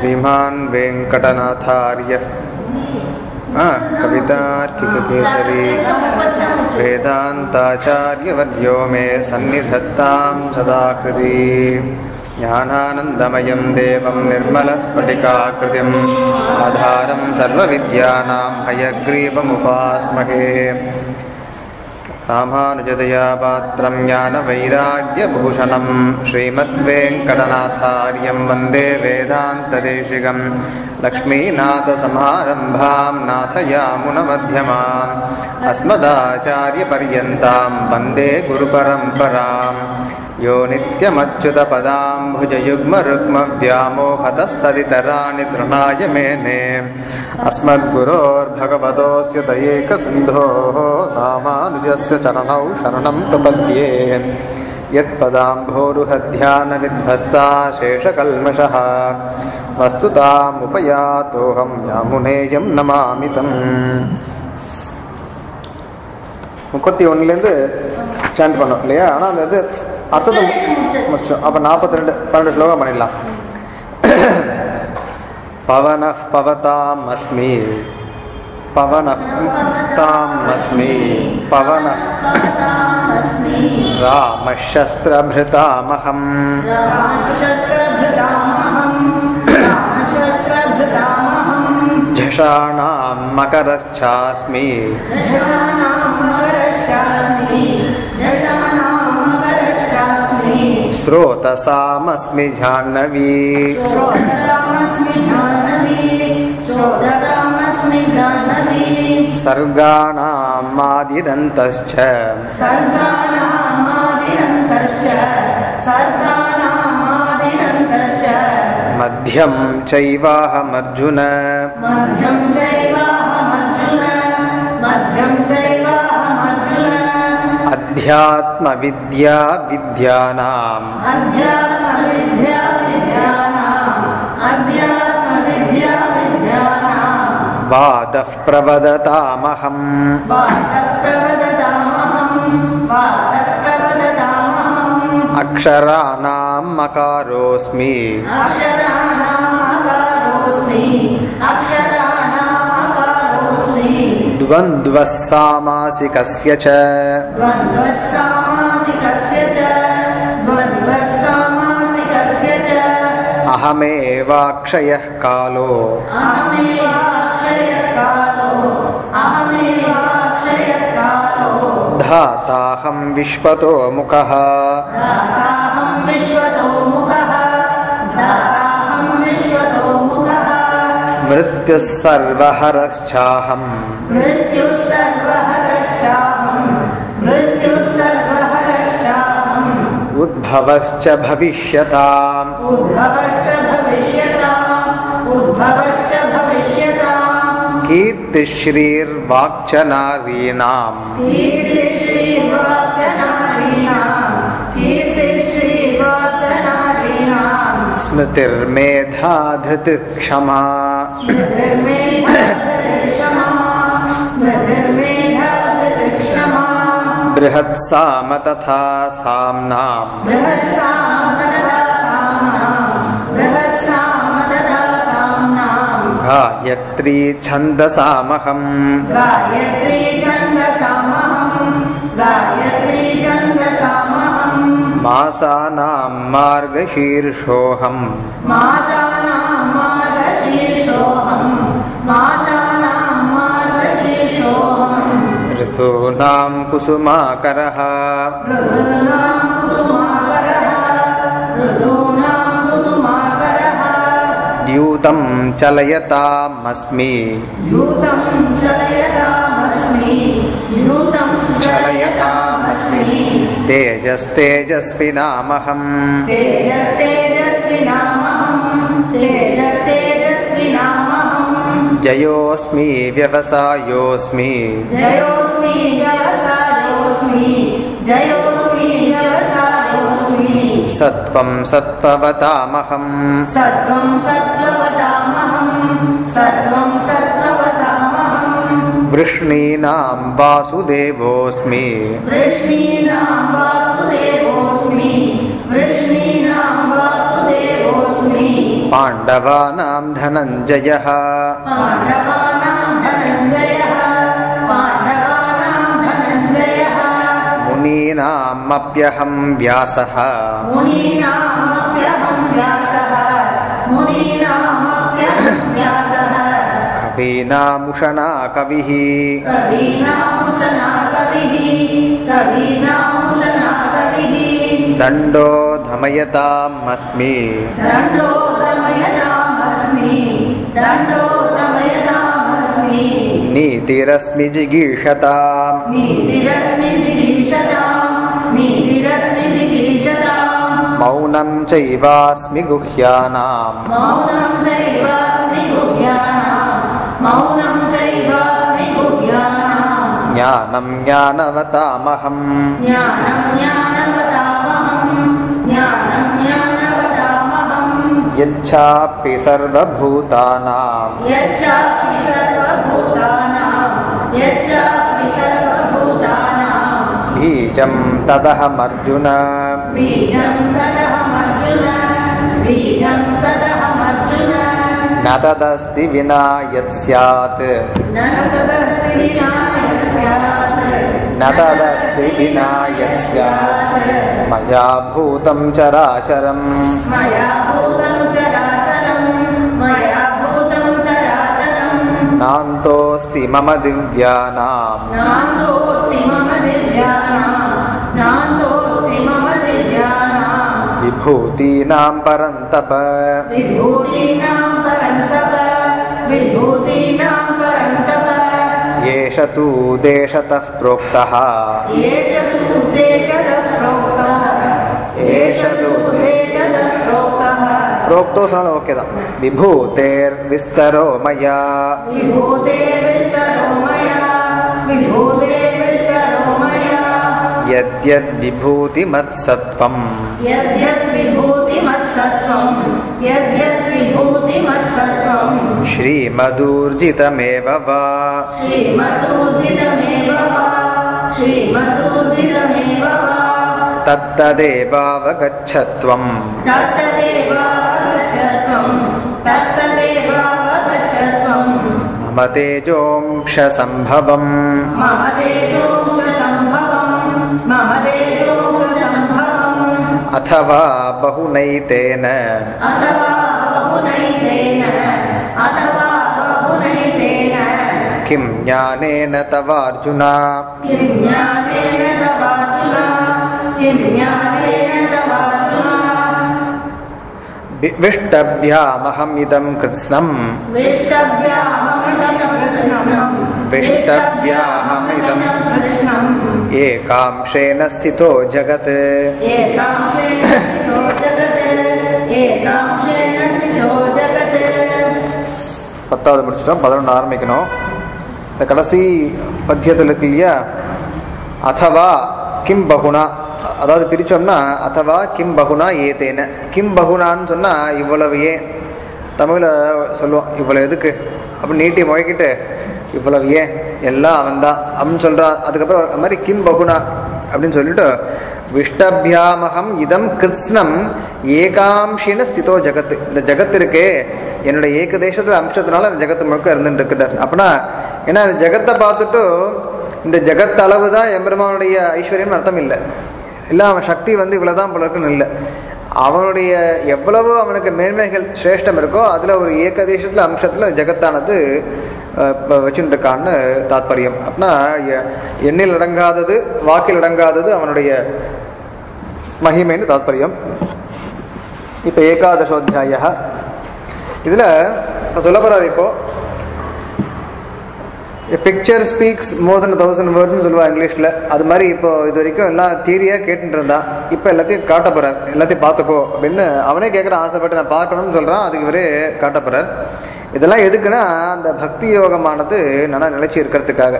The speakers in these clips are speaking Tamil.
श्रीमान् वेङ्कटनाथार्यः आ, कवितार्किककेसरी वेदान्ताचार्यवर्यो मे सन्निधत्तां सदाकृति ज्ञानानन्दमयं देवं निर्मलस्फटिकाकृतिम् आधारं सर्वविद्यानां हयग्रीवमुपास्महे रामानुजतया पात्रं ज्ञानवैराग्यभूषणं श्रीमद्वेङ्कटनाथार्यं वन्दे वेदान्तदेशिकं लक्ष्मीनाथसमारम्भां नाथयामुनमध्यमाम् अस्मदाचार्यपर्यन्तां वन्दे गुरुपरम्पराम् यो नित्यमच्युतपदाम्भुजयुग्मरुग्मव्यामोहतस्तदितराणि तृणाय मेने अस्मद्गुरोर्भगवतोऽस्य दयेकसिन्धोः रामानुजस्य चरणौ शरणं प्रपद्ये यत्पदाम्भोरुहध्यानविध्वस्ता शेषकल्मषः वस्तुतामुपयातोऽहं यामुनेयं नमामि तम् முப்பத்தி ஒன்றுலேருந்து சாண்ட் பண்ணோம் இல்லையா ஆனால் அந்த இது அர்த்தத்தை மு- முடிச்சோம் அப்போ நாற்பத்தி ரெண்டு பன்னெண்டு ஸ்லோகம் பண்ணிடலாம் பவன பவதாம் அஸ்மி பவன தாம் அஸ்மி பவன ராமசஸ்திரபிருதாமகம் झषाणां मकरश्चास्मि स्रोतसामस्मि जाह्नवी सर्गाणामादिरन्तश्च मध्यं चैवाहमर्जुन मध्यं चैवाहमर्जुन मध्यं चैवाहमर्जुन अध्यात्मविद्या विद्यानाम् अध्यात्मविद्या विद्यानाम् अध्यात्मविद्या विद्यानाम् वादः प्रवदतामहम् वादः प्रवदतामहम् वादः प्रवदतामहम् अक्षराणां मकारोऽस्मि अक्षराणामकारोऽस्मि अक्षराणामकारोऽस्मि द्वन्द्वः सामासिकस्य च द्वन्द्वः सामासिकस्य च द्वन्द्वः सामासिकस्य च अहमेवाक्षयः कालो अहमेवाक्षयकालो अहमेवाक्षयकालो धाताहं विश्वतो मुखः दाताहं विश्वतो मुखः दाताहं विश्वतो मुखः मृत्युः सर्वहरश्चाहम् मृत्युः सर्वहरश्चाहम् मृत्युः सर्वहरश्चाहम् उद्भवश्च भविष्यताम् उद्भवश्च भविष्यताम् उद्भवश्च भविष्यताम् कीर्तिश्रीर्वाक्च नारीणाम् कीर्तिश्रीर्वाचनारीणाम् कीर्तिश्रीर्वाचनारीणाम् स्मृतिर्मेधा धृतिः क्षमा स्मृतिर्मेधाधृतिक्षमा स्मृतिर्मेधाधृतिक्षमा बृहत्साम तथा साम्नाम् बृहत्सामतदा साम्नाम् बृहत्सामतदा साम्नाम् गायत्री छन्दसामहम् गायत्री छन्दसामहम् गायत्री छन्दसामहम् मासानां मार्गशीर्षोऽहम् मासानां मार्गशीर्षोऽहम् मासानां मार्गशीर्षोऽहम् ऋतूनां कुसुमाकरः ऋतूनां कुसुमाकरः ऋतूनां कुसुमाकरः द्यूतं चलयतामस्मि द्यूतं चलयतामस्मि द्यूतं चलयतामस्मि तेजस्तेजस्विनामहम् तेजस्तेजस्विनामहम् तेजस्तेजस्विनामहम् जयोऽस्मि व्यवसायोऽस्मि जयोऽस्मि व्यवसायोऽस्मि जयोऽस्मि व्यवसायोऽस्मि सत्त्वं सत्त्ववतामहम् सत्त्वं सत्त्ववतामहम् सत्त्वं सत्त्ववतामहम् वृष्णीनां वासुदेवोऽस्मि वृष्णीनां वासुदेवोऽस्मि वृष्णीनां वासुदेवोऽस्मि पाण्डवानां धनञ्जयः पाण्डवानां धनञ्जयः पाण्डवानां धनञ्जयः मुनीनामप्यहं व्यासः मुनीनामप्यहं व्यासः मुनीनामप्यहं व्यासः कवीनामुषणा कविः कवीनामुशना कविः कवीनामुशना कविः दण्डो धमयतामस्मि दण्डो दमयतामस्मि दण्डो दमयतामस्मि नीतिरस्मि जिगीषताम् नीतिरस्मि जिगीषताम् नीतिरस्मि जिगीषताम् मौनं चैवास्मि गुह्यानाम् मौनं चैवास्मि गुह्यानाम् मौनं चैवास्मि गुह्यानाम् ज्ञानं ज्ञानवतामहम् ज्ञानं ज्ञानवतामहम् ज्ञानं ज्ञानवतामहम् यच्छापि सर्वभूतानां यच्चापि सर्वभूतानां यच्चापि सर्वभूतानां बीजं तदहमर्जुन बीजं तदहमर्जुन बीजं तदहमर्जुन न तदस्ति विना यत् स्यात् न तदस्ति विना यत् स्यात् न तदस्ति विना यत् स्यात् मया भूतं चराचरम् मया भूतं चराचरं मया भूतं चराचरम् नान्तोऽस्ति मम दिव्यानाम् नान्दोऽस्ति मम दिव्यानां नान्दोऽस्ति मम दिव्यानां विभूतीनां परन्तप विभूतीनां परन्तप विभूतीनां परन्तप एष तु देशतः प्रोक्तः एष तु देशतः प्रोक्तः एष तु देशतः प्रोक्तः प्रोक्तो சொன்னாலும் ஓகே தான் விபூதேர் விஸ்தரோ மயா विभूते विस्तरो मया विभूते विस्तरो मया यद्यद् विभूतिमत्सत्त्वम् यद्यद् विभूतिमत्सत्त्वम् यद्यद् विभूतिमत्सत्त्वम् श्रीमदूर्जितमेव वा श्रीमदूर्जितमेव वा श्रीमदूर्जितमेव वा तत्तदेवावगच्छत्वम् तत्तदेवावगच्छत्वम् तत्तदेवावगच्छत्वम् मम तेजोंशसम्भवम् मम तेजोंशसम्भवम् मम तेजोंशसम्भवम् अथवा बहुनैतेन अथवा बहुनैतेन अथवा बहुनैतेन किं ज्ञानेन तवार्जुन किं ज्ञानेन तवार्जुन किं ज्ञानेन तवार्जुन वि- विष्टभ्यामहमिदं कृत्स्नम् विष्टभ्याहमिदं कृत्स्नम् विष्टभ्याहमिदं कृत्स्नम् एकांशेन स्थितो जगत् एकांशेन स्थितो जगत् एकांशेन स्थितो जगत् பத்தாவது முடிச்சிட்டோம் பதினொன்று ஆரம்பிக்கணும் இந்த கடைசி பத்தியத்தில் இருக்கு இல்லையா அதவா கிம் பகுனா அதாவது பிரிச்சோம்னா அதவா கிம் பகுனா ஏதேன கிம் பகுனான்னு சொன்னால் இவ்வளவு ஏன் தமிழில் சொல்லுவோம் இவ்வளவு எதுக்கு அப்படின்னு நீட்டி முழக்கிட்டு இவ்வளவு ஏன் எல்லாம் அவன் தான் அப்படின்னு சொல்கிறான் அதுக்கப்புறம் அது மாதிரி கிம் பகுனா அப்படின்னு சொல்லிட்டு விஷ்டபியாமகம் இதம் கிருஷ்ணம் ஏகாம்ஷின ஸ்திதோ ஜகத்து இந்த ஜகத் இருக்கே என்னோட ஏக தேசத்துல அம்சத்தினால அந்த ஜகத்து முழுக்க இருந்துட்டு இருக்கிறார் அப்படின்னா ஏன்னா அந்த ஜகத்தை பார்த்துட்டு இந்த ஜகத் அளவு தான் எம்பெருமானுடைய ஐஸ்வர்யம் அர்த்தம் இல்லை இல்லை அவன் சக்தி வந்து இவ்வளவுதான் போல இருக்குன்னு இல்லை அவனுடைய எவ்வளவு அவனுக்கு மேன்மைகள் சிரேஷ்டம் இருக்கோ அதுல ஒரு ஏக தேசத்துல அம்சத்துல ஜகத்தானது அஹ், இப்ப வச்சுட்டு இருக்கான்னு தாத்பரியம் அப்படின்னா எ- எண்ணில் அடங்காதது வாக்கில் அடங்காதது அவனுடைய மகிமைன்னு தாத்பரியம் இப்போ ஏகாதசோத்தியாய இதில் சொல்ல போறாரு இப்போ picture speaks more than thousand வேர்ட்ஸ்னு சொல்லுவா இங்கிலீஷில் அது மாதிரி இப்போ இது வரைக்கும் எல்லாம் தியரியாக கேட்டுட்டு இருந்தான் இப்போ எல்லாத்தையும் காட்ட போறார் எல்லாத்தையும் பார்த்துக்கோ அப்படின்னு அவனே கேட்குறான் ஆசைப்பட்டு நான் பார்க்கணும்னு சொல்கிறான் அதுக்கு இவரே காட்ட போறார் இதெல்லாம் எதுக்குன்னா அந்த பக்தி யோகமானது நல்லா நிலைச்சி இருக்கிறதுக்காக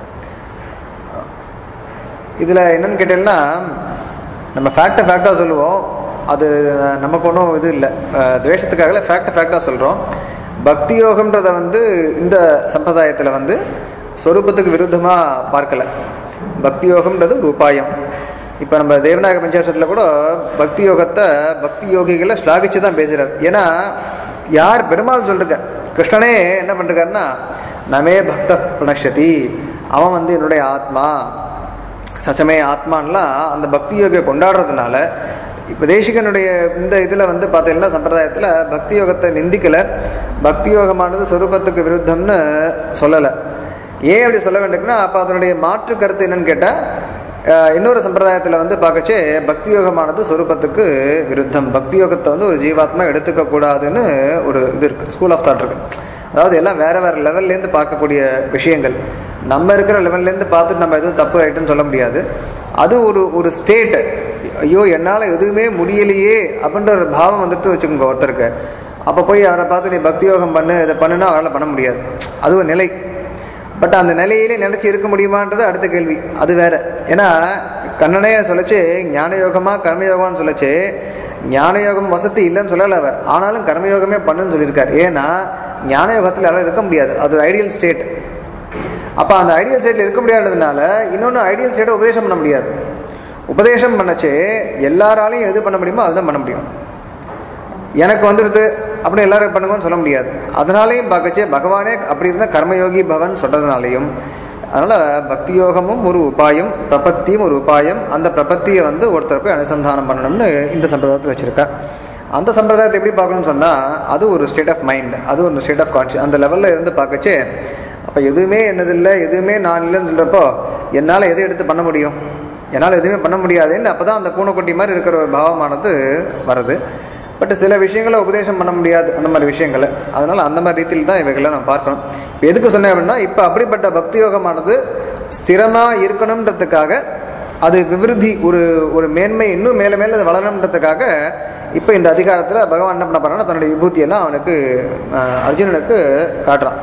இதில் என்னன்னு கேட்டீங்கன்னா நம்ம ஃபேக்டை ஃபேக்டாக சொல்லுவோம் அது நமக்கு ஒன்றும் இது இல்லை துவேஷத்துக்காக ஃபேக்டை ஃபேக்டாக சொல்கிறோம் பக்தி யோகம்ன்றதை வந்து இந்த சம்பிரதாயத்தில் வந்து ஸ்வரூபத்துக்கு விருத்தமாக பார்க்கல பக்தி யோகம்ன்றது ஒரு உபாயம் இப்போ நம்ம தேவநாயக பஞ்சாசத்தில் கூட பக்தி யோகத்தை பக்தி யோகிகளை ஸ்லாகிச்சு தான் பேசுகிறார் ஏன்னா யார் பெருமாள் சொல்லிருக்க கிருஷ்ணனே என்ன பண்ணிருக்காருன்னா நமே பக்த பிரணஷதி அவன் வந்து என்னுடைய ஆத்மா சச்சமே ஆத்மான்லாம் அந்த பக்தி யோகியை கொண்டாடுறதுனால இப்போ தேசிகனுடைய இந்த இதில் வந்து பார்த்தீங்கன்னா சம்பிரதாயத்தில் பக்தி யோகத்தை நிந்திக்கலை பக்தி யோகமானது சொரூபத்துக்கு விருத்தம்னு சொல்லலை ஏன் அப்படி சொல்ல வேண்டியிருக்குன்னா அப்போ அதனுடைய மாற்று கருத்து என்னன்னு கேட்டால் இன்னொரு சம்பிரதாயத்தில் வந்து பார்க்கச்சே பக்தி யோகமானது சொரூபத்துக்கு விருத்தம் பக்தி யோகத்தை வந்து ஒரு ஜீவாத்மா எடுத்துக்க கூடாதுன்னு ஒரு இது இருக்குது ஸ்கூல் ஆஃப் தாட் இருக்கு அதாவது எல்லாம் வேற வேற லெவல்லேருந்து பார்க்கக்கூடிய விஷயங்கள் நம்ம இருக்கிற லெவல்லேருந்து பார்த்துட்டு நம்ம எதுவும் தப்பு ரைட்டுன்னு சொல்ல முடியாது அது ஒரு ஒரு ஸ்டேட் ஐயோ என்னால் எதுவுமே முடியலையே அப்படின்ற ஒரு பாவம் வந்துட்டு வச்சுக்கோங்க ஒருத்தருக்கு அப்போ போய் அவரை பார்த்து நீ பக்தி யோகம் பண்ணு இதை பண்ணுன்னா அவரால் பண்ண முடியாது அது ஒரு நிலை பட் அந்த நிலையிலே நினைச்சு இருக்க முடியுமான்றது அடுத்த கேள்வி அது வேற ஏன்னா கண்ணனே சொல்லச்சு ஞான யோகமா கர்மயோகம்னு சொல்லச்சு ஞான யோகம் வசதி இல்லைன்னு சொல்லல அவர் ஆனாலும் கர்மயோகமே பண்ணுன்னு சொல்லியிருக்காரு ஏன்னா ஞான யோகத்தில் யாரும் இருக்க முடியாது அது ஒரு ஐடியல் ஸ்டேட் அப்போ அந்த ஐடியல் ஸ்டேட்டில் இருக்க முடியாததுனால இன்னொன்று ஐடியல் ஸ்டேட்டை உபதேசம் பண்ண முடியாது உபதேசம் பண்ணச்சு எல்லாராலையும் எது பண்ண முடியுமோ அதுதான் பண்ண முடியும் எனக்கு வந்துடுது அப்படி எல்லாரும் பண்ணுங்கன்னு சொல்ல முடியாது அதனாலையும் பார்க்கச்சே பகவானே அப்படி இருந்தால் கர்மயோகி பவன் சொல்றதுனாலையும் அதனால பக்தி யோகமும் ஒரு உபாயம் பிரபத்தியும் ஒரு உபாயம் அந்த பிரபத்தியை வந்து ஒருத்தர் போய் அனுசந்தானம் பண்ணணும்னு இந்த சம்பிரதாயத்தில் வச்சிருக்கா அந்த சம்பிரதாயத்தை எப்படி பார்க்கணும்னு சொன்னால் அது ஒரு ஸ்டேட் ஆஃப் மைண்ட் அது ஒரு ஸ்டேட் ஆஃப் கான்ஷியஸ் அந்த லெவலில் இருந்து பார்க்கச்சே அப்போ எதுவுமே என்னதில்லை எதுவுமே நான் இல்லைன்னு சொல்கிறப்போ என்னால் எதை எடுத்து பண்ண முடியும் என்னால் எதுவுமே பண்ண முடியாதுன்னு அப்போ தான் அந்த பூனைக்குட்டி மாதிரி இருக்கிற ஒரு பாவமானது வருது பட் சில விஷயங்களை உபதேசம் பண்ண முடியாது அந்த மாதிரி விஷயங்களை அதனால அந்த மாதிரி ரீதியில் தான் இவைகளை நம்ம பார்க்கணும் இப்போ எதுக்கு சொன்னேன் அப்படின்னா இப்போ அப்படிப்பட்ட பக்தி யோகமானது ஸ்திரமாக இருக்கணுன்றதுக்காக அது விவிருத்தி ஒரு ஒரு மேன்மை இன்னும் மேலே மேலே அது வளரணுன்றதுக்காக இப்போ இந்த அதிகாரத்தில் பகவான் என்ன பண்ண போறான்னா தன்னுடைய விபூதியெல்லாம் அவனுக்கு அஹ், அர்ஜுனனுக்கு காட்டுறான்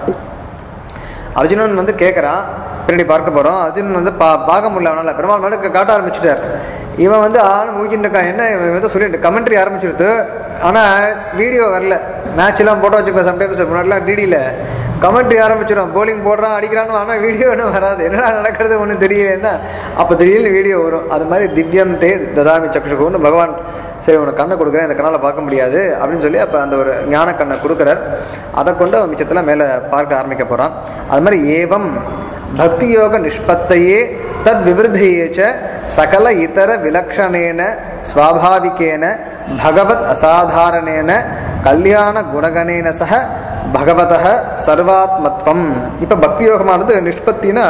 அர்ஜுனன் வந்து கேட்குறான் பின்னாடி பார்க்க போகிறோம் அர்ஜுனன் வந்து பா பார்க்க முடியல அவனால் பெருமாள் மேலே காட்ட ஆரம்பிச்சிட்டார் இவன் வந்து ஆள் மூழ்கிட்டு இருக்கான் என்ன இவன் வந்து சொல்லிட்டு கமெண்ட்ரி ஆரம்பிச்சிருது ஆனால் வீடியோ வரல மேட்ச்லாம் போட்டோ வச்சுக்கோ சம்டைம்ஸ் முன்னாடிலாம் டிடியில் கமெண்ட்ரி ஆரம்பிச்சிடும் போலிங் போடுறான் அடிக்கிறான்னு ஆனால் வீடியோ இன்னும் வராது என்னடா நடக்கிறது ஒன்றும் தெரியலன்னா அப்போ திடீர்னு வீடியோ வரும் அது மாதிரி திவ்யம் தே ததாமி சக்ஷுகுன்னு பகவான் சரி உனக்கு கண்ணை கொடுக்குறேன் இந்த கண்ணால் பார்க்க முடியாது அப்படின்னு சொல்லி அப்போ அந்த ஒரு ஞான கண்ணை கொடுக்குறார் அதை கொண்டு அவன் மிச்சத்தில் மேலே பார்க்க ஆரம்பிக்க போகிறான் அது மாதிரி ஏவம் பக்தி யோக நிஷ்பத்தையே தத் விவருத்தையேச்ச சகல இதர விலக்ஷணேன ஸ்வாபாவிகேன பகவத் அசாதாரணேன கல்யாண குணகணேன சக பகவத சர்வாத்மத்வம் இப்போ பக்தி யோகமானது நிஷ்பத்தினா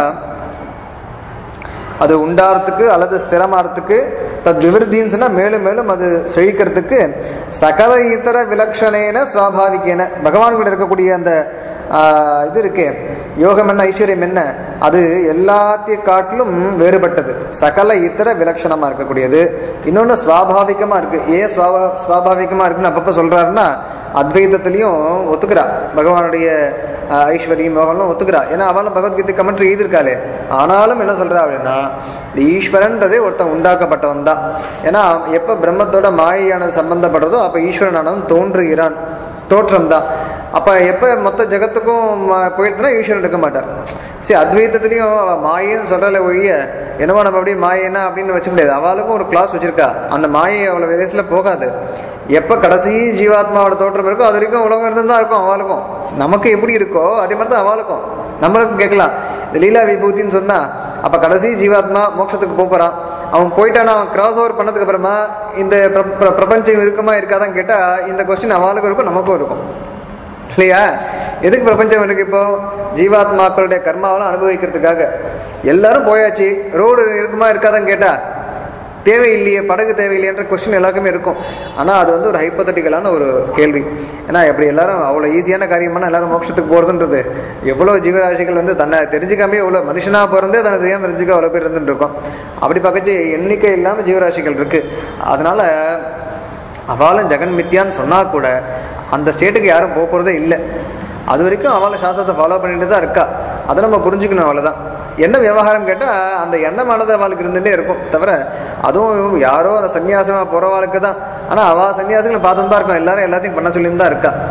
அது உண்டாறதுக்கு அல்லது ஸ்திரமாறதுக்கு தத் விவருத்தின்னு சொன்னா மேலும் மேலும் அது செழிக்கிறதுக்கு சகல இதர விலக்ஷணேன சுவாபாவிகேன பகவான் கூட இருக்கக்கூடிய அந்த ஆஹ், இது இருக்கே யோகம் என்ன ஐஸ்வர்யம் என்ன அது எல்லாத்தையும் காட்டிலும் வேறுபட்டது சகல இதர விலக்ஷணமா இருக்கக்கூடியது இன்னொன்று சுவாபாவிகமா இருக்கு ஏன் சுவாபா சுவாபாவிகமா இருக்குன்னு அப்பப்போ சொல்றாருன்னா அத்வைதத்திலையும் ஒத்துக்கிறா பகவானுடைய ஆஹ், ஐஸ்வர்யம் யோகம்லாம் ஒத்துக்கிறா ஏன்னா அவளும் பகவத்கீதை கமெண்ட்ரி எழுதியிருக்காளே ஆனாலும் என்ன சொல்றா அப்படின்னா இந்த ஈஸ்வரன்றதே ஒருத்தன் உண்டாக்கப்பட்டவன் தான் ஏன்னா எப்ப பிரம்மத்தோட மாயையானது சம்பந்தப்படுறதோ அப்ப ஈஸ்வரனானவன் தோன்றுகிறான் தோற்றம் தான் அப்ப எப்ப மொத்த ஜெகத்துக்கும் ம- போயிடுதுன்னா ஈஸ்வரன் இருக்க மாட்டார் சரி அத்வைத்தத்திலையும் அவ மாயைன்னு சொல்றல ஒழிய என்னவோ நம்ம அப்படியே மாயைன்னா அப்படின்னு வச்சுக்க முடியாது அவளுக்கும் ஒரு கிளாஸ் வச்சிருக்கா அந்த மாயை அவ்வளவு விதேசில போகாது எப்ப கடைசி ஜீவாத்மாவோட தோற்றம் இருக்கோ அது வரைக்கும் உலகம் இருந்து தான் இருக்கும் அவளுக்கும் நமக்கு எப்படி இருக்கோ அதே மாதிரி தான் அவளுக்கும் நம்மளுக்கும் கேட்கலாம் இந்த லீலா விபூதின்னு சொன்னா அப்ப கடைசி ஜீவாத்மா மோட்சத்துக்கு போப் போறான் அவன் போயிட்டானா அவன் கிராஸ் ஓவர் பண்ணதுக்கு அப்புறமா இந்த பிர- பிர- பிரபஞ்சம் இருக்குமா இருக்காதான்னு கேட்டா இந்த கொஸ்டின் அவளுக்கும் இருக்கும் நமக்கும் இருக்கும் இல்லையா எதுக்கு பிரபஞ்சம் இருக்கு இப்போ ஜீவாத்மாக்களுடைய கர்மாவெல்லாம் அனுபவிக்கிறதுக்காக எல்லாரும் போயாச்சு ரோடு இருக்குமா இருக்காதான்னு கேட்டா தேவையில்லையே படகு தேவையில்லையன்ற கொஸ்டின் எல்லாருக்குமே இருக்கும் ஆனால் அது வந்து ஒரு ஹைப்பத்தட்டிக்கலான ஒரு கேள்வி ஏன்னா எப்படி எல்லாரும் அவ்வளோ ஈஸியான காரியமான எல்லாரும் மோட்சத்துக்கு போகிறதுன்றது எவ்வளோ ஜீவராசிகள் வந்து தன்னை தெரிஞ்சுக்காமே எவ்வளோ மனுஷனாக பிறந்தே தன்னை தெரியாமல் தெரிஞ்சுக்க அவ்வளோ பேர் இருந்துட்டு இருக்கோம் அப்படி பார்க்கச்சு எண்ணிக்கை இல்லாமல் ஜீவராசிகள் இருக்கு அதனால அவளும் ஜெகன் மித்யான்னு சொன்னா கூட அந்த ஸ்டேட்டுக்கு யாரும் போக போகிறதே இல்லை அது வரைக்கும் அவளை சாஸ்திரத்தை ஃபாலோ பண்ணிட்டு தான் இருக்கா அதை நம்ம புரிஞ்சுக்கணும் அவ்வளோதான் என்ன விவகாரம் கேட்டால் அந்த எண்ணமானது அவளுக்கு இருந்துகிட்டே இருக்கும் தவிர அதுவும் யாரோ அந்த சன்னியாசமாக போகிறவாளுக்கு தான் ஆனால் அவள் சன்னியாசிகளை பார்த்துட்டு தான் இருக்கும் எல்லாரும் எல்லாத்தையும் பண்ண சொல்லி தான் இருக்கா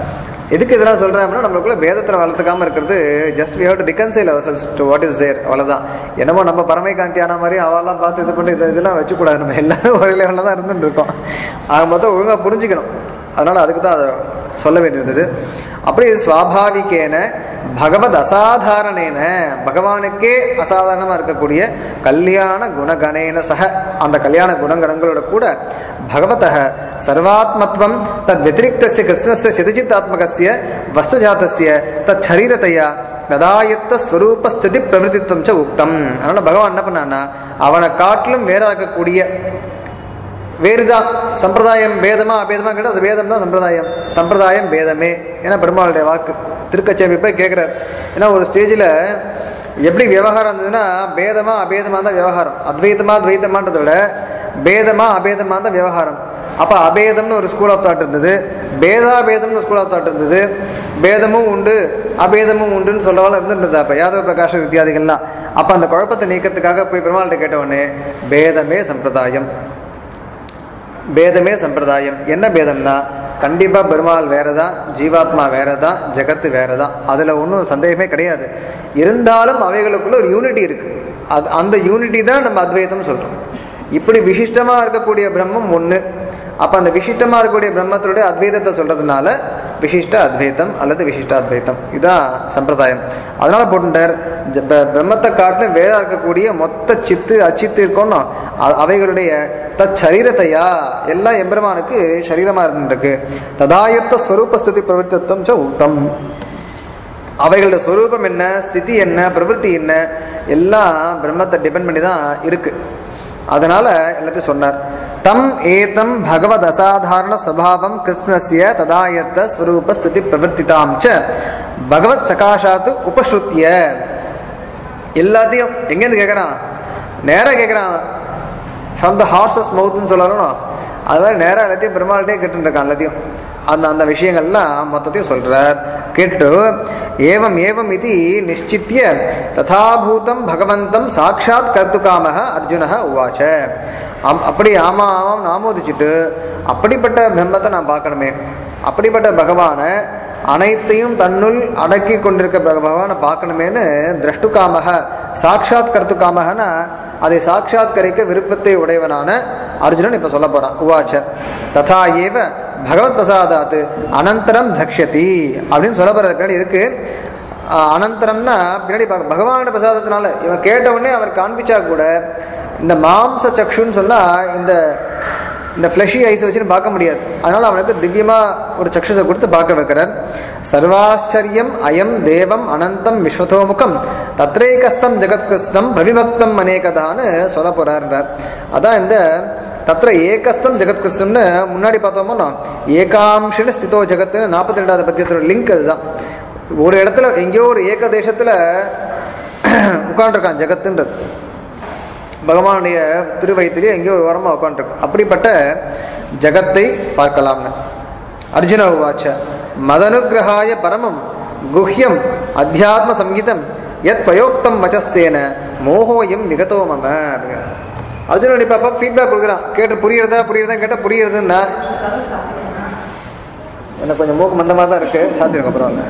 எதுக்கு இதெல்லாம் சொல்றேன் அப்படின்னா நம்மளுக்குள்ள வேதத்தில் வளர்த்துக்காம இருக்கிறது just we have to reconcile ourselves to what is there அவ்வளவுதான் என்னமோ நம்ம பரமைகாந்தி ஆன மாதிரி அவெல்லாம் பார்த்து இது பண்ணி இது இதெல்லாம் வச்சுக்கூடாது நம்ம எல்லாரும் ஒரு லெவலில் தான் இருந்துட்டு இருக்கோம் ஆக மொத்தம் ஒழுங்கா புரிஞ்சுக்கணும் அதனால அதுக்கு தான் அதை சொல்ல வேண்டியிருந்தது அப்படி சுவாபாவிகேன பகவத் அசாதாரணேன பகவானுக்கே அசாதாரணமா இருக்கக்கூடிய கல்யாண குணகணேன சக அந்த கல்யாண குணகணங்களோட கூட பகவதः சர்வாத்மத்வம் தத் व्यतिरिक्तस्य கிருஷ்ணस्य சிதச்சித்தாத்மகस्य வஸ்துஜாதस्य தத் சரீரத்தையா கதாயத்த ஸ்வரூப ஸ்திதி பிரவருத்தித்வம் ச உக்தம் அதனால பகவான் என்ன பண்ணான்னா அவனை காட்டிலும் வேற இருக்கக்கூடிய வேறுதான் சம்பிரதாயம் பேதமா அபேதமா கேட்டால் அது வேதம் தான் சம்பிரதாயம் சம்பிரதாயம் பேதமே ஏன்னா பெருமாளுடைய வாக்கு திருக்கச்சேமி போய் கேட்குறார் ஏன்னா ஒரு ஸ்டேஜில் எப்படி விவகாரம் இருந்ததுன்னா பேதமா அபேதமா தான் விவகாரம் அத்வைத்தமா துவைத்தமான்றதை விட பேதமா அபேதமா தான் விவகாரம் அப்போ அபேதம்னு ஒரு ஸ்கூல் ஆஃப் தாட் இருந்தது பேதாபேதம்னு ஒரு ஸ்கூல் ஆஃப் தாட் இருந்தது பேதமும் உண்டு அபேதமும் உண்டுன்னு சொல்றவாள் இருந்துருந்தது அப்போ யாதவ பிரகாஷ வித்தியாதிகள்லாம் அப்போ அந்த குழப்பத்தை நீக்கிறதுக்காக போய் பெருமாள்கிட்ட கேட்ட உடனே பேதமே சம்பிரதாயம் பேதமே சம்பிரதாயம் என்ன பேதம்னா கண்டிப்பா பெருமாள் வேறதான் ஜீவாத்மா வேறதான் ஜெகத்து வேறதான் அதுல ஒன்றும் சந்தேகமே கிடையாது இருந்தாலும் அவைகளுக்குள்ள ஒரு யூனிட்டி இருக்கு அது அந்த யூனிட்டி தான் நம்ம அத்வைதம் சொல்றோம் இப்படி விசிஷ்டமா இருக்கக்கூடிய பிரம்மம் ஒண்ணு அப்ப அந்த விசிஷ்டமா இருக்கக்கூடிய பிரம்மத்தினுடைய அத்வைதத்தை சொல்றதுனால விசிஷ்ட அத்வைத்தம் அல்லது விசிஷ்ட அத்வைத்தம் இதான் சம்பிரதாயம் அதனால போட்டுட்டார் ஜ- ப- பிரம்மத்தை காட்டிலும் வேற இருக்கக்கூடிய மொத்த சித்து அச்சித்து இருக்கோம்னா அ- அவைகளுடைய தத் சரீரத்தையா எல்லாம் எம்பெருமானுக்கு சரீரமா இருந்துருக்கு ததாயத்த ஸ்வரூப ஸ்துதி பிரவர்த்தம் ச உத்தம் அவைகளோட ஸ்வரூபம் என்ன ஸ்திதி என்ன பிரவൃத்தி என்ன எல்லாம் பிரம்மத்தை டிபெண்ட் பண்ணி தான் இருக்கு அதனால எல்லாத்தையும் சொன்னார் தம் ஏதம் பகவத் அசாதாரண சுவாவம் கிருஷ்ணஸ்ய ததாயத்த ஸ்வரூப ஸ்துதி பிரவர்த்திதாம் ச பகவத் சகாஷாத்து உபஸ்ருத்திய எல்லாத்தையும் எங்கேருந்து கேட்குறான் நேராக கேட்குறான் ஃப்ரம் த ஹார்சஸ் மவுத்னு சொல்லணும் அது மாதிரி நேராக எல்லாத்தையும் பெருமாள்கிட்டே கேட்டுட்டு இருக்கான் எல்லாத்தையும் அந்த அந்த விஷயங்கள்லாம் மொத்தத்தையும் சொல்றார் கேட்டு ஏவம் ஏவம் இது நிச்சித்திய ததாபூதம் பகவந்தம் சாட்சாத் கர்த்துகாமக அர்ஜுனக உவாச்ச அம்- அப்படி ஆமா ஆமாம் ஆமோதிச்சுட்டு அப்படிப்பட்ட பிரம்மத்தை நான் பார்க்கணுமே அப்படிப்பட்ட பகவானை அனைத்தையும் தன்னுள் அடக்கி கொண்டிருக்க பக- பகவானை பார்க்கணுமேன்னு திரஷ்டுகாமக சாட்சாத் கர்த்துகாமகனா அதை சாட்சாத்கரிக்க விருப்பத்தை உடையவனான அர்ஜுனன் இப்ப சொல்ல போறான் உவாச்ச ததா ஏவ பகவத் பிரசாதாத் அனந்தரம் தக்ஷதி அப்படின்னு சொல்ல போற பின்னாடி இருக்கு ஆஹ் அனந்தரம்னா பின்னாடி பக- பகவானோட பிரசாதத்தினால இவன் கேட்ட உடனே அவர் காண்பிச்சா கூட இந்த மாம்ச சக்ஷுன்னு சொன்னா இந்த இந்த ஃப்ளஷி ஐஸ் வச்சுன்னு பார்க்க முடியாது அதனால அவனுக்கு திவ்யமா ஒரு சக்ஷுசை கொடுத்து பார்க்க வைக்கிறார் சர்வாச்சரியம் அயம் தேவம் அனந்தம் விஸ்வதோமுகம் தத்ரேகஸ்தம் ஜெகத்கிருஷ்ணம் பிரவிபக்தம் அநேகதான்னு சொல்ல போறாருன்றார் அதான் இந்த தத்ர ஏகஸ்தம் ஜெகத்கிருஷ்ணம்னு முன்னாடி பார்த்தோமோ ஏகாம்ஷின்னு ஸ்திதோ ஜெகத்துன்னு நாற்பத்தி ரெண்டாவது பத்தியத்தோட லிங்க் அதுதான் ஒரு இடத்துல எங்கேயோ ஒரு ஏக தேசத்துல உட்காந்துருக்கான் ஜெகத்துன்றது பகவானுடைய திருவயிற்றிலே எங்கேயோ ஒரு ஓரமாக உட்காந்துருக்கு அப்படிப்பட்ட ஜகத்தை பார்க்கலாம்னு அர்ஜுன உவாச்ச மதனுகிரகாய பரமம் குஹ்யம் அத்தியாத்ம சங்கீதம் எத் பயோக்தம் வச்சஸ்தேன மோகோயம் விகதோ மம அப்படிங்கிறார். அர்ஜுனன் இப்ப அப்ப ஃபீட்பேக் கொடுக்குறான் கேட்டு புரியுறதா புரியுறதா கேட்டா புரியுறதுன்னா எனக்கு கொஞ்சம் மூக்கு மந்தமாக தான் இருக்கு சாத்திருக்கும் அப்புறம் இல்லை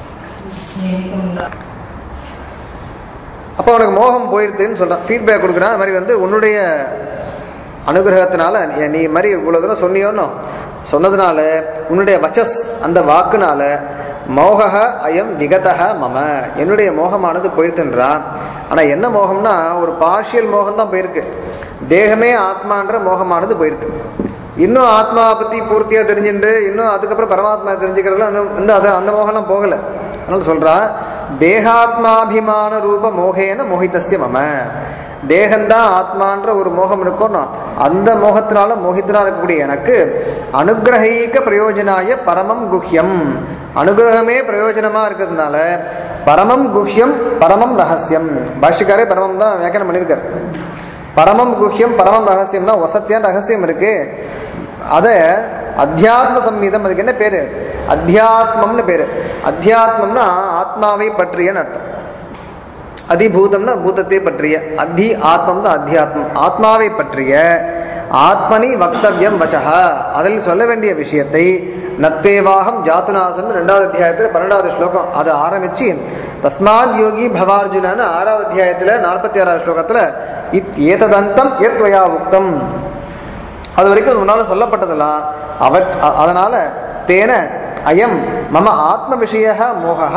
அப்போ அவனுக்கு மோகம் போயிருதுன்னு சொல்றான் ஃபீட்பேக் கொடுக்குறான் அது மாதிரி வந்து உன்னுடைய அனுகிரகத்தினால நீ- நீ மாதிரி இவ்வளவு தூரம் சொன்னியோன்னோ சொன்னதுனால உன்னுடைய வச்சஸ் அந்த வாக்குனால மோகக அயம் விகதக மம என்னுடைய மோகமானது போயிருத்துன்றான் ஆனா என்ன மோகம்னா ஒரு பார்ஷியல் மோகம் தான் போயிருக்கு தேகமே ஆத்மான்ற மோகமானது போயிருக்கு இன்னும் ஆத்மாவை பத்தி பூர்த்தியா தெரிஞ்சுட்டு இன்னும் அதுக்கப்புறம் பரமாத்மா தெரிஞ்சுக்கிறதுலாம் இன்னும் வந்து அது அந்த மோகம்லாம் போகல அதனால சொல்றா தேகாத்மாபிமான ரூப மோகேன மோகிதஸ்ய மம தேகந்தான் ஆத்மான்ற ஒரு மோகம் இருக்கணும் அந்த மோகத்தினால மோகித்தனா இருக்கக்கூடிய எனக்கு அனுகிரகீக பிரயோஜனாய பரமம் குஹ்யம் அனுகிரகமே பிரயோஜனமா இருக்கிறதுனால பரமம் குஹ்யம் பரமம் ரகசியம் பாஷ்யக்காரே பரமம் தான் வியாக்கியானம் பண்ணியிருக்காரு பரமம் குஹ்யம் பரமம் ரகசியம் தான் வசத்தியான ரகசியம் இருக்கு அத அத்தியாத்ம சம்ஹீதம் அதுக்கு என்ன பேரு அத்தியாத்மம்னு பேரு அத்தியாத்மம்னா ஆத்மாவை பற்றியன்னு அர்த்தம் அதிபூதம்னா பூதத்தை பற்றிய அத்தி ஆத்மம் தான் அத்தியாத்மம் ஆத்மாவை பற்றிய ஆத்மனி வக்தவ்யம் வச்சஹா அதில் சொல்ல வேண்டிய விஷயத்தை நத்வேவாகம் ஜாத்துநாசன் ரெண்டாவது அத்தியாயத்துல பன்னெண்டாவது ஸ்லோகம் அதை ஆரம்பிச்சு தஸ்மாத் யோகி பவார்ஜுனன்னு ஆறாவது அத்தியாயத்துல நாற்பத்தி ஆறாவது ஸ்லோகத்துல இத் ஏததந்தம் ஏத்வயா உக்தம் அது வரைக்கும் முன்னால சொல்லப்பட்டதெல்லாம் அவ அ- அதனால தேன அயம் மம ஆத்ம விஷய மோகः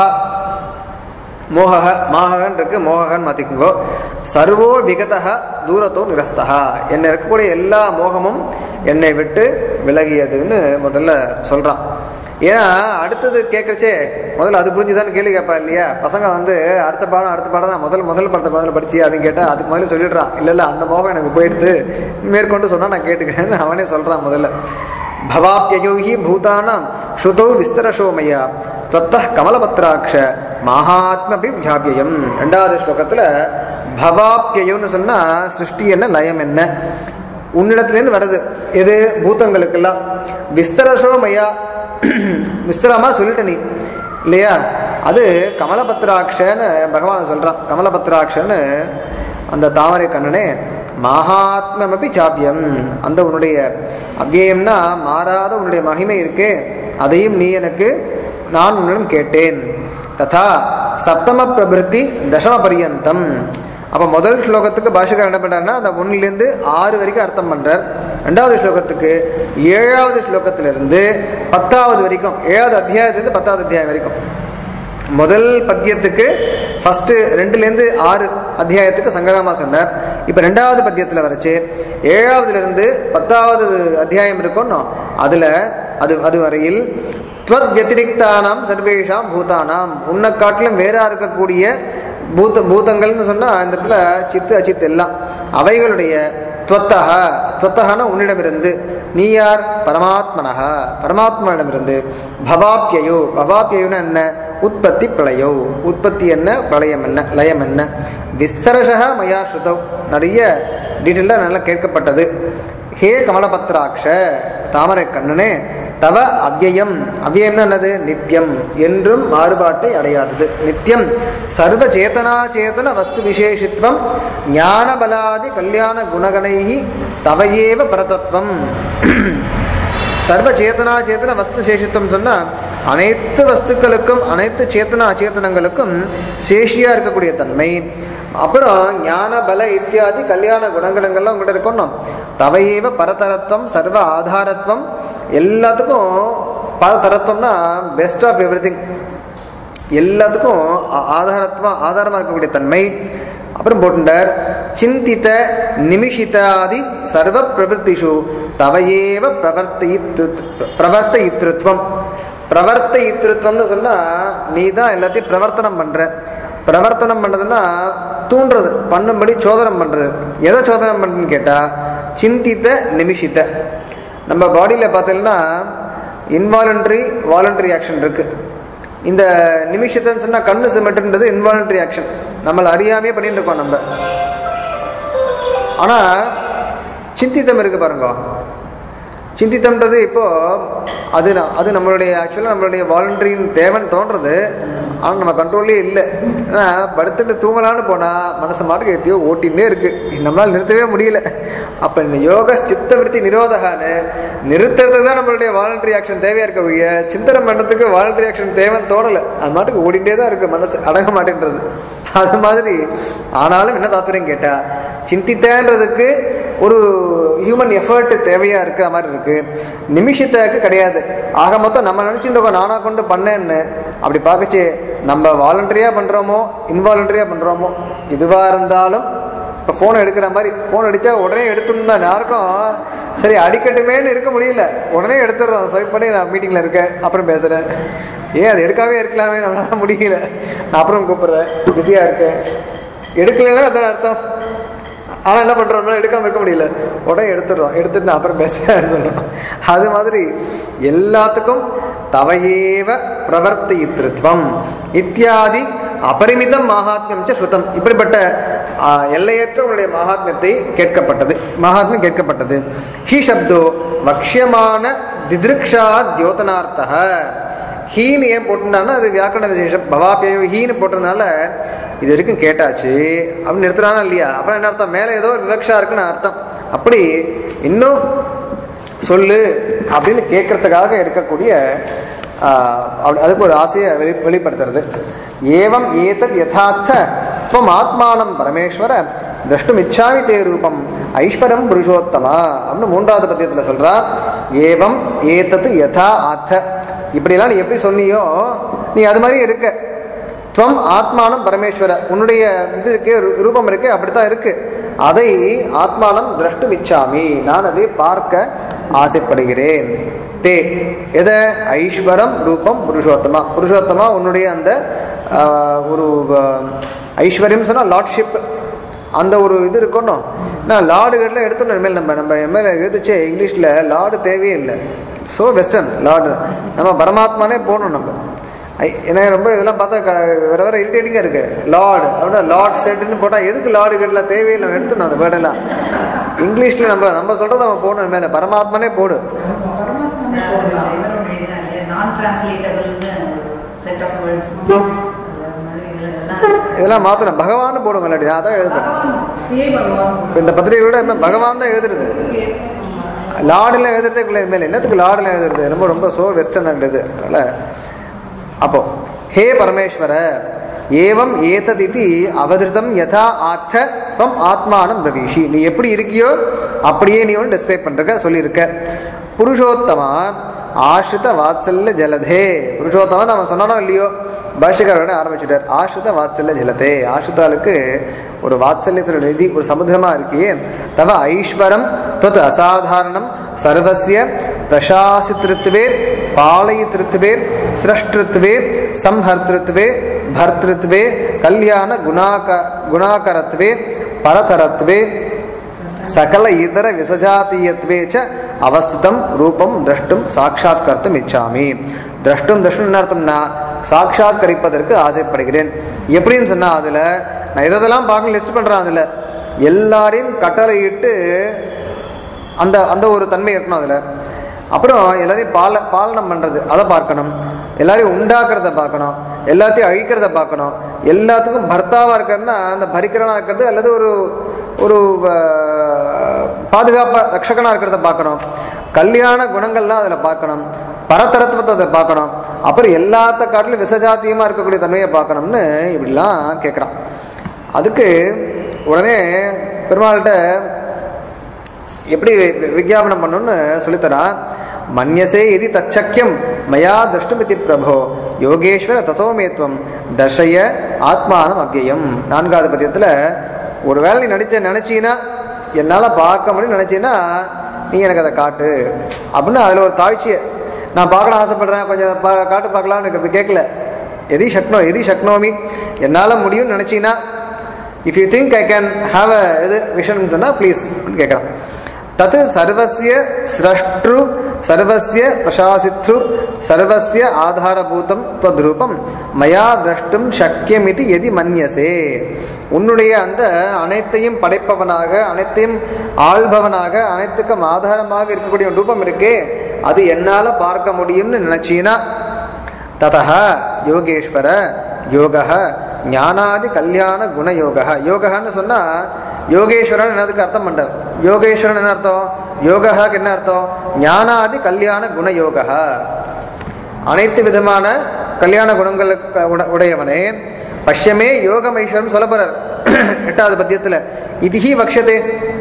மோகக மாககன் இருக்கு மோககன் மாத்திக்குங்கோ சர்வோ விகதக தூரத்தோ நிரஸ்தகா என்ன இருக்கக்கூடிய எல்லா மோகமும் என்னை விட்டு விலகியதுன்னு முதல்ல சொல்றான் ஏன்னா அடுத்தது கேட்கறச்சே முதல்ல அது புரிஞ்சுதான் கேள்வி கேட்பா இல்லையா பசங்க வந்து அடுத்த பாடம் அடுத்த பாடம் தான் முதல் முதல் படத்தை முதல்ல படிச்சு அப்படின்னு கேட்டா அதுக்கு முதல்ல சொல்லிடுறான் இல்ல இல்ல அந்த மோகம் எனக்கு போயிடுது மேற்கொண்டு சொன்னா நான் கேட்டுக்கிறேன்னு அவனே சொல்றான் முதல்ல भवाप्ययो हि भूतानां श्रुतौ विस्तरशो मया ततः கமலபத்ராட்ச மகாத்மபி வியாபியம் ரெண்டாவது ஸ்லோகத்துல பவாப்யயோன்னு சொன்னா சிருஷ்டி என்ன லயம் என்ன உன்னிடத்துலேருந்து வருது எது பூதங்களுக்கெல்லாம் விஸ்தரசோ மயா விஸ்தரமா சொல்லிட்ட நீ இல்லையா அது கமலபத்ராட்சன்னு பகவான் சொல்றான் கமலபத்ராட்சன்னு அந்த தாமரை கண்ணனே மகாத்மமபி சாப்பியம் அந்த உன்னுடைய அவ்வியம்னா மாறாத உன்னுடைய மகிமை இருக்கே அதையும் நீ எனக்கு நான் உன்னிடம் கேட்டேன் ததா சப்தம பிரபிருத்தி தசம பரியந்தம் அப்ப முதல் ஸ்லோகத்துக்கு பாஷகர் என்ன பண்றாருன்னா அந்த ஒன்னுலேருந்து ஆறு வரைக்கும் அர்த்தம் பண்றார் ரெண்டாவது ஸ்லோகத்துக்கு ஏழாவது ஸ்லோகத்திலிருந்து பத்தாவது வரைக்கும் ஏழாவது அத்தியாயத்திலிருந்து பத்தாவது அத்தியாயம் வரைக்கும் முதல் பத்தியத்துக்கு ஃபர்ஸ்ட் ரெண்டுலேருந்து ஆறு அத்தியாயத்துக்கு சங்கரமா சொன்னார் இப்போ ரெண்டாவது பத்தியத்தில் வரைச்சு ஏழாவதுல இருந்து பத்தாவது அத்தியாயம் இருக்கும்னோ அதுல அது அது வரையில் துவத் வத்திரிக்தானாம் சர்வேஷாம் பூதானாம் உன்னை காட்டிலும் வேறா இருக்கக்கூடிய பூத பூதங்கள்னு சொன்னா இந்த இடத்துல சித்து அச்சித்து எல்லாம் அவைகளுடைய துவத்தக துவத்தகன உன்னிடமிருந்து நீ யார் பரமாத்மனக பரமாத்மனிடமிருந்து பவாப்யயோ பவாப்யயோன்னு என்ன உற்பத்தி பிரளயோ உற்பத்தி என்ன பிரளயம் என்ன லயம் என்ன விஸ்தரசக மயா ஸ்ருதவ் நிறைய டீட்டெயிலாக நல்லா கேட்கப்பட்டது ஹே கமலபத்ராட்ச தாமரை கண்ணனே தவ அவ்யயம் அவ்யயம்னா என்னது நித்தியம் என்றும் மாறுபாட்டை அடையாதது நித்தியம் சர்வ சேதனா சேதன வஸ்து விசேஷித்வம் ஞான பலாதி கல்யாண குணகணைஹி தவையேவ பரதத்வம் சர்வ சேதனா சேதன வஸ்து சேஷித்துவம் சொன்னா அனைத்து வஸ்துக்களுக்கும் அனைத்து சேத்தனா அச்சேதனங்களுக்கும் சேஷியா இருக்கக்கூடிய தன்மை அப்புறம் ஞான பல இத்தியாதி கல்யாண குணங்கள்லாம் உங்கள்கிட்ட இருக்கணும் தவையேவ பரதரத்துவம் சர்வ ஆதாரத்துவம் எல்லாத்துக்கும் பரதரத்துவம்னா பெஸ்ட் ஆஃப் எவ்ரி எல்லாத்துக்கும் ஆ- ஆதாரத்துவம் ஆதாரமா இருக்கக்கூடிய தன்மை அப்புறம் போட்டுண்டார் சிந்தித்த நிமிஷிதாதி சர்வ பிரவருத்திஷு தவையேவ பிரவர்த்தியித்து பிரவர்த்தயித்ருத்வம் பிரவர்த்தயித்ருத்வம்னு சொன்னா நீ தான் எல்லாத்தையும் பிரவர்த்தனம் பண்ற பிரவர்த்தனம் பண்றதுன்னா தூண்டுறது பண்ணும்படி சோதனம் பண்றது எதை சோதனம் பண்றதுன்னு கேட்டா சிந்தித்த நிமிஷித்த நம்ம பாடியில பார்த்தீங்கன்னா இன்வாலண்டரி வாலண்டரி ஆக்ஷன் இருக்கு இந்த நிமிஷத்தைன்னு சொன்னா கண்ணு சிமெண்ட்ன்றது இன்வாலண்டரி ஆக்ஷன் நம்மளை அறியாமையே பண்ணிட்டு இருக்கோம் நம்ம ஆனா சிந்தித்தம் இருக்கு பாருங்க சிந்தித்தம்ன்றது இப்போ அது ந- அது நம்மளுடைய ஆக்சுவலாக நம்மளுடைய வாலண்டரின் தேவன் தோன்றது ஆனால் நம்ம கண்ட்ரோல்லே இல்லை ஏன்னா படுத்துட்டு தூங்கலான்னு போனால் மனசு மாட்டுக்கு எத்தையோ ஓட்டின்னே இருக்கு நம்மளால் நிறுத்தவே முடியல அப்போ இந்த யோக சித்த விருத்தி நிரோதகான்னு நிறுத்துறதுக்கு தான் நம்மளுடைய வாலண்டரி ஆக்ஷன் தேவையா இருக்க ஒழிய சிந்தனை பண்ணுறதுக்கு வாலண்டரி ஆக்ஷன் தேவன் தோணலை அது மாட்டுக்கு ஓடிட்டே தான் இருக்கு மனசு அடங்க மாட்டேன்றது அது மாதிரி ஆனாலும் என்ன தாத்பரியம் கேட்டா சிந்தித்தன்றதுக்கு ஒரு ஹியூமன் எஃபர்ட் தேவையா இருக்கிற மாதிரி இருக்கு நிமிஷத்துக்கு கிடையாது ஆக மொத்தம் நம்ம நினைச்சுட்டு இருக்கோம் நானா கொண்டு பண்ணேன்னு அப்படி பார்க்கச்சு நம்ம வாலண்டரியா பண்றோமோ இன்வாலண்டரியா பண்றோமோ இதுவா இருந்தாலும் இப்போ ஃபோன் எடுக்கிற மாதிரி ஃபோன் அடிச்சா உடனே எடுத்துன்னு தான் யாருக்கும் சரி அடிக்கட்டுமேன்னு இருக்க முடியல உடனே எடுத்துடுறோம் ஸ்வைப் பண்ணி நான் மீட்டிங்ல இருக்கேன் அப்புறம் பேசுறேன் ஏன் அது எடுக்காவே இருக்கலாமே நம்மளால முடியல நான் அப்புறம் கூப்பிடுறேன் பிஸியா இருக்கேன் எடுக்கலைன்னா அதான் அர்த்தம் ஆனா என்ன பண்றோம்னா எடுக்காம இருக்க முடியல உடனே எடுத்துடுறோம் எடுத்துட்டு நான் அப்புறம் பேசுறேன் சொல்லணும் அது மாதிரி எல்லாத்துக்கும் தவையேவ பிரவர்த்தித்ருத்வம் இத்தியாதி அபரிமிதம் மகாத்மியம் ச ஸ்ருதம் இப்படிப்பட்ட ஆ, எல்லையற்ற உன்னுடைய மகாத்மியத்தை கேட்கப்பட்டது மகாத்மியம் கேட்கப்பட்டது ஹி சப்தோ வக்ஷியமான திதிருக்ஷா தியோதனார்த்தக ஹீன்னு ஏன் போட்டிருந்தாங்கன்னா அது வியாக்கரண விசேஷம் பவாபியோ ஹீன்னு போட்டதுனால இது வரைக்கும் கேட்டாச்சு அப்படின்னு நிறுத்துறானா இல்லையா அப்புறம் என்ன அர்த்தம் மேலே ஏதோ ஒரு விவக்ஷா இருக்குன்னு அர்த்தம் அப்படி இன்னும் சொல்லு அப்படின்னு கேட்கறதுக்காக இருக்கக்கூடிய ஆஹ், அப்படி- அதுக்கு ஒரு ஆசையை வெளி வெளிப்படுத்துறது ஏவம் ஏதத் யதார்த்த துவம் ஆத்மானம் பரமேஸ்வர திரஷ்டும் இச்சாமி தே ரூபம் ஐஸ்வரம் புருஷோத்தமா அப்படின்னு மூன்றாவது பத்தியத்தில் சொல்றா ஏவம் ஏதத் யதா ஆத்த இப்படியெல்லாம் நீ எப்படி சொன்னியோ நீ அது மாதிரி இருக்க துவம் ஆத்மானம் பரமேஸ்வர உன்னுடைய இது இருக்கே ரூ- ரூபம் இருக்கே அப்படித்தான் இருக்கு அதை ஆத்மானம் திரஷ்டும் இச்சாமி நான் அதை பார்க்க ஆசைப்படுகிறேன் தே எத ஐஸ்வரம் ரூபம் புருஷோத்தமா புருஷோத்தமா உன்னுடைய அந்த ஆஹ், ஒரு ஆஹ், ஐஸ்வர்யம் சொன்னா லார்ட்ஷிப் அந்த ஒரு இது இருக்கணும் நான் லார்டுகளில் எடுத்தோம் இனிமேல் நம்ம நம்ம எம்எல்ஏ எழுதிச்சே இங்கிலீஷில் லார்டு தேவையே இல்லை ஸோ வெஸ்டர்ன் லார்டு நம்ம பரமாத்மானே போகணும் நம்ம ஐ- ஏன்னா ரொம்ப இதெல்லாம் பார்த்தா க- வேற வேற இரிட்டேட்டிங்காக இருக்கு லார்டு அப்படின்னா லார்ட் செட்டுன்னு போட்டால் எதுக்கு லார்டு கேட்டலாம் தேவையில்லை எடுத்துணும் அந்த வேர்டெல்லாம் இங்கிலீஷில் நம்ம நம்ம சொல்கிறத நம்ம போடணும் மேலே பரமாத்மானே போடு நான் டிரான்ஸ்லேட்டபிள்னு செட் ஆஃப் வேர்ட்ஸ் இதெல்லாம் மாற்றணும் பகவான் போடுங்க இல்லாட்டி நான் அதான் எழுதுறேன் ஸ்ரீ பகவான் இப்ப இந்த பத்திரிகையோட என்ன பகவான் தான் எழுதுறது லாடுல எழுதுறதே இல்லை மேலே என்னத்துக்கு லாடுல எழுதுறது ரொம்ப ரொம்ப சோ வெஸ்டர்ன் இது அதனால அப்போ ஹே பரமேஸ்வர ஏவம் ஏததிதி அவதிருத்தம் யதா ஆர்த்த தம் ஆத்மானம் பிரவீஷி நீ எப்படி இருக்கியோ அப்படியே நீ ஒன்று டிஸ்கிரைப் பண்றக்க சொல்லியிருக்க புருஷோத்தமா ஆஷ்ரித வாத்சல்ய ஜலதே புருஷோத்தமா நம்ம சொன்னானோ இல்லையோ பாஷிகாரோட ஆரம்பிச்சுட்டார் ஆஷ்ரித வாத்சல்ய ஜலதே ஆஷ்ரிதாளுக்கு ஒரு வாத்சல்யத்தோட நிதி ஒரு சமுத்திரமா இருக்கியே தவ ஐஸ்வரம் தொத் அசாதாரணம் சர்வசிய பிரசாசித்திருத்துவே பாலயித்திருத்துவே சிரஷ்டிருத்துவே சம்ஹர்த்திருத்துவே பர்த்திருத்துவே கல்யாண குணாக குணாகரத்வே பரதரத்வே சகல இதர விசஜாத்தீயத்வே ச அவஸ்திதம் ரூபம் திரஷ்டும் சாட்சாத்கர்த்தும் இச்சாமி திரஷ்டும் திரஷ்டும் என்ன அர்த்தம்னா சாட்சாத்கரிப்பதற்கு ஆசைப்படுகிறேன் எப்படின்னு சொன்னா அதுல நான் எதெல்லாம் பார்க்க லிஸ்ட் பண்றேன் அதுல எல்லாரையும் கட்டளையிட்டு அந்த அந்த ஒரு தன்மை இருக்கணும் அதுல அப்புறம் எல்லாரையும் பால பாலனம் பண்றது அதை பார்க்கணும் எல்லாரையும் உண்டாக்குறத பார்க்கணும் எல்லாத்தையும் அழிக்கிறத பார்க்கணும் எல்லாத்துக்கும் பர்த்தாவா இருக்கிறதுனா அந்த பரிக்கிறனா இருக்கிறது அல்லது ஒரு ஒரு அஹ், பாதுகாப்பா ரட்சகனா இருக்கிறத பார்க்கணும் கல்யாண குணங்கள்லாம் அதில் பார்க்கணும் பரதரத்துவத்தை அதை பார்க்கணும் அப்புறம் எல்லாத்த காட்டிலும் விசஜாத்தியமா இருக்கக்கூடிய தன்மையை பார்க்கணும்னு இப்படிலாம் கேட்குறான் அதுக்கு உடனே பெருமாள்கிட்ட எப்படி வி- விஞ்ஞாபனம் பண்ணணும்னு சொல்லித்தரான் மன்யசே இது தச்சக்கியம் மயா திருஷ்டுமிதி பிரபோ யோகேஸ்வர தத்தோமேத்வம் தர்ஷய ஆத்மானம் அவ்யயம் நான்காவது பத்தியத்தில் ஒருவேளை நீ நடிச்ச நினைச்சீன்னா என்னால் பார்க்க முடியும் நினைச்சீன்னா நீ எனக்கு அதை காட்டு அப்படின்னு அதில் ஒரு தாழ்ச்சியை நான் பார்க்கணும் ஆசைப்படுறேன் கொஞ்சம் பா- காட்டு பார்க்கலாம்னு எனக்கு இப்படி கேட்கல எதி சக்னோ எதி சக்னோமி என்னால் முடியும்னு நினச்சின்னா if you think I can have a இது விஷன் சொன்னால் ப்ளீஸ் கேட்குறான் தத் சர்வசிய சிரஷ்டு சர்வசிய பிரசாசித்ரு சர்வசிய ஆதாரபூதம் தத்ரூபம் மயா திரஷ்டும் சக்கியமிதி எதி மன்யசே உன்னுடைய அந்த அனைத்தையும் படைப்பவனாக அனைத்தையும் ஆள்பவனாக அனைத்துக்கும் ஆதாரமாக இருக்கக்கூடிய ஒரு ரூபம் இருக்கே அது என்னால பார்க்க முடியும்னு நினைச்சீனா ததः யோகேஸ்வர யோக ஞானாதி கல்யாண குணயோக யோகன்னு சொன்னா யோகேஸ்வரன் என்னதுக்கு அர்த்தம் பண்றார் யோகேஸ்வரன் என்ன அர்த்தம் யோகாக்கு என்ன அர்த்தம் ஞானாதி கல்யாண குணயோக அனைத்து விதமான கல்யாண குணங்களுக்கு உட- உடையவனே பஷ்யமே யோகமைஸ்வரம் சொல்ல போறார் எட்டாவது பத்தியத்துல இதுஹி வக்ஷதே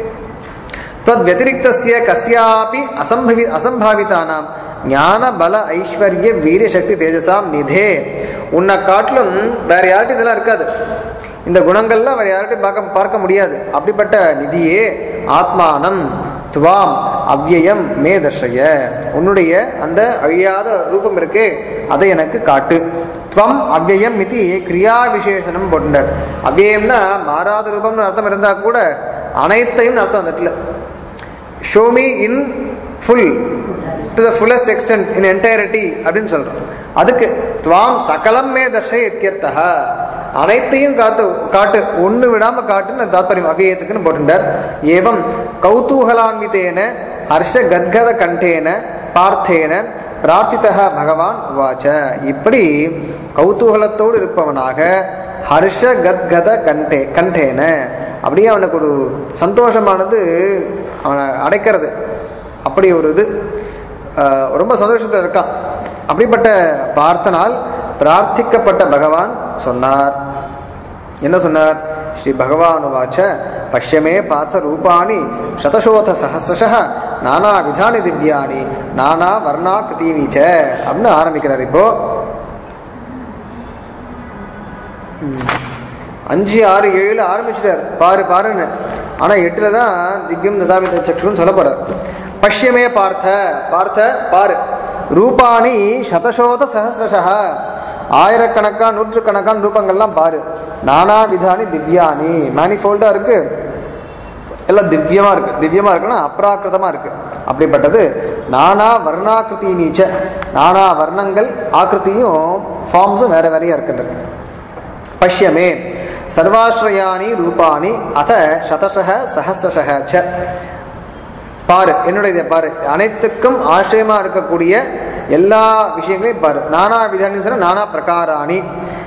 त्वद्व्यतिरिक्तस्य कस्यापि असम्भवि असम्भावितानां ஞான பல ஐஸ்வர்ய வீரிய சக்தி தேஜசாம் நிதே உன்னை காட்டிலும் வேற யார்ட்டும் இதெல்லாம் இருக்காது இந்த குணங்கள்லாம் வேற யார்ட்டையும் பார்க்க பார்க்க முடியாது அப்படிப்பட்ட நிதியே ஆத்மானம் துவாம் அவ்யயம் மே தர்ஷய உன்னுடைய அந்த அழியாத ரூபம் இருக்கே அதை எனக்கு காட்டு துவம் அவ்யயம் இது கிரியா விசேஷனம் போட்டார் அவ்யயம்னா மாறாத ரூபம்னு அர்த்தம் இருந்தா கூட அனைத்தையும் அர்த்தம் அந்த இடத்துல show me in full to the fullest extent in entirety அப்படின்னு சொல்றோம் அதுக்கு துவாம் சகலம் மே தர்ஷை இத்தியர்த்தா அனைத்தையும் காத்து காட்டு ஒண்ணு விடாம காட்டுன்னு தாத்பரியம் அவ்யயத்துக்குன்னு போட்டுட்டார் ஏவம் கௌதூகலான்விதேன ஹர்ஷ கத்கத கண்டேன பார்த்தேன பிரார்த்திதா பகவான் உவாச்ச இப்படி கௌதூகலத்தோடு இருப்பவனாக ஹர்ஷ கத்கத கண்டே கண்டேன அப்படியே அவனுக்கு ஒரு சந்தோஷமானது அவனை அடைக்கிறது அப்படி ஒரு இது ஆஹ், ரொம்ப சந்தோஷத்தில் இருக்கான் அப்படிப்பட்ட பார்த்தனால் பிரார்த்திக்கப்பட்ட பகவான் சொன்னார் என்ன சொன்னார் ஸ்ரீ பகவான் வாச்ச பஷ்யமே பார்த்த ரூபாணி சதசோத சஹசிரஷ நானா விதானி திவ்யானி நானா வர்ணா கிருத்தீனீச்ச அப்படின்னு ஆரம்பிக்கிறார் இப்போ ம். அஞ்சு ஆறு ஏழு ஆரம்பிச்சிட்டார் பாரு பாருன்னு ஆனா எட்டுல தான் திவ்யம் ததாவித சக்ஷுன்னு சொல்ல போறார் பஷ்யமே பார்த்த பார்த்த பாரு ரூபாணி சதசோத சஹசிரஷா ஆயிரக்கணக்கான நூற்றுக்கணக்கான ரூபங்கள்லாம் பாரு நானா விதானி திவ்யானி மேனிஃபோல்டா இருக்கு எல்லாம் திவ்யமா இருக்கு திவ்யமா இருக்குன்னா அப்ராக்கிருதமா இருக்கு அப்படிப்பட்டது நானா வர்ணாக்கிருதி நீச்ச நானா வர்ணங்கள் ஆக்கிருத்தியும் ஃபார்ம்ஸும் வேற வேறையா இருக்கின்றது பஷ்யமே சர்வாஸ்ரயானி ரூபாணி அத சதசக சஹசிரசக ச பாரு என்னுடைய இதை பாரு அனைத்துக்கும் ஆசிரியமா இருக்கக்கூடிய எல்லா விஷயங்களையும் பாரு நானா விதானி சொன்னா நானா பிரகாராணி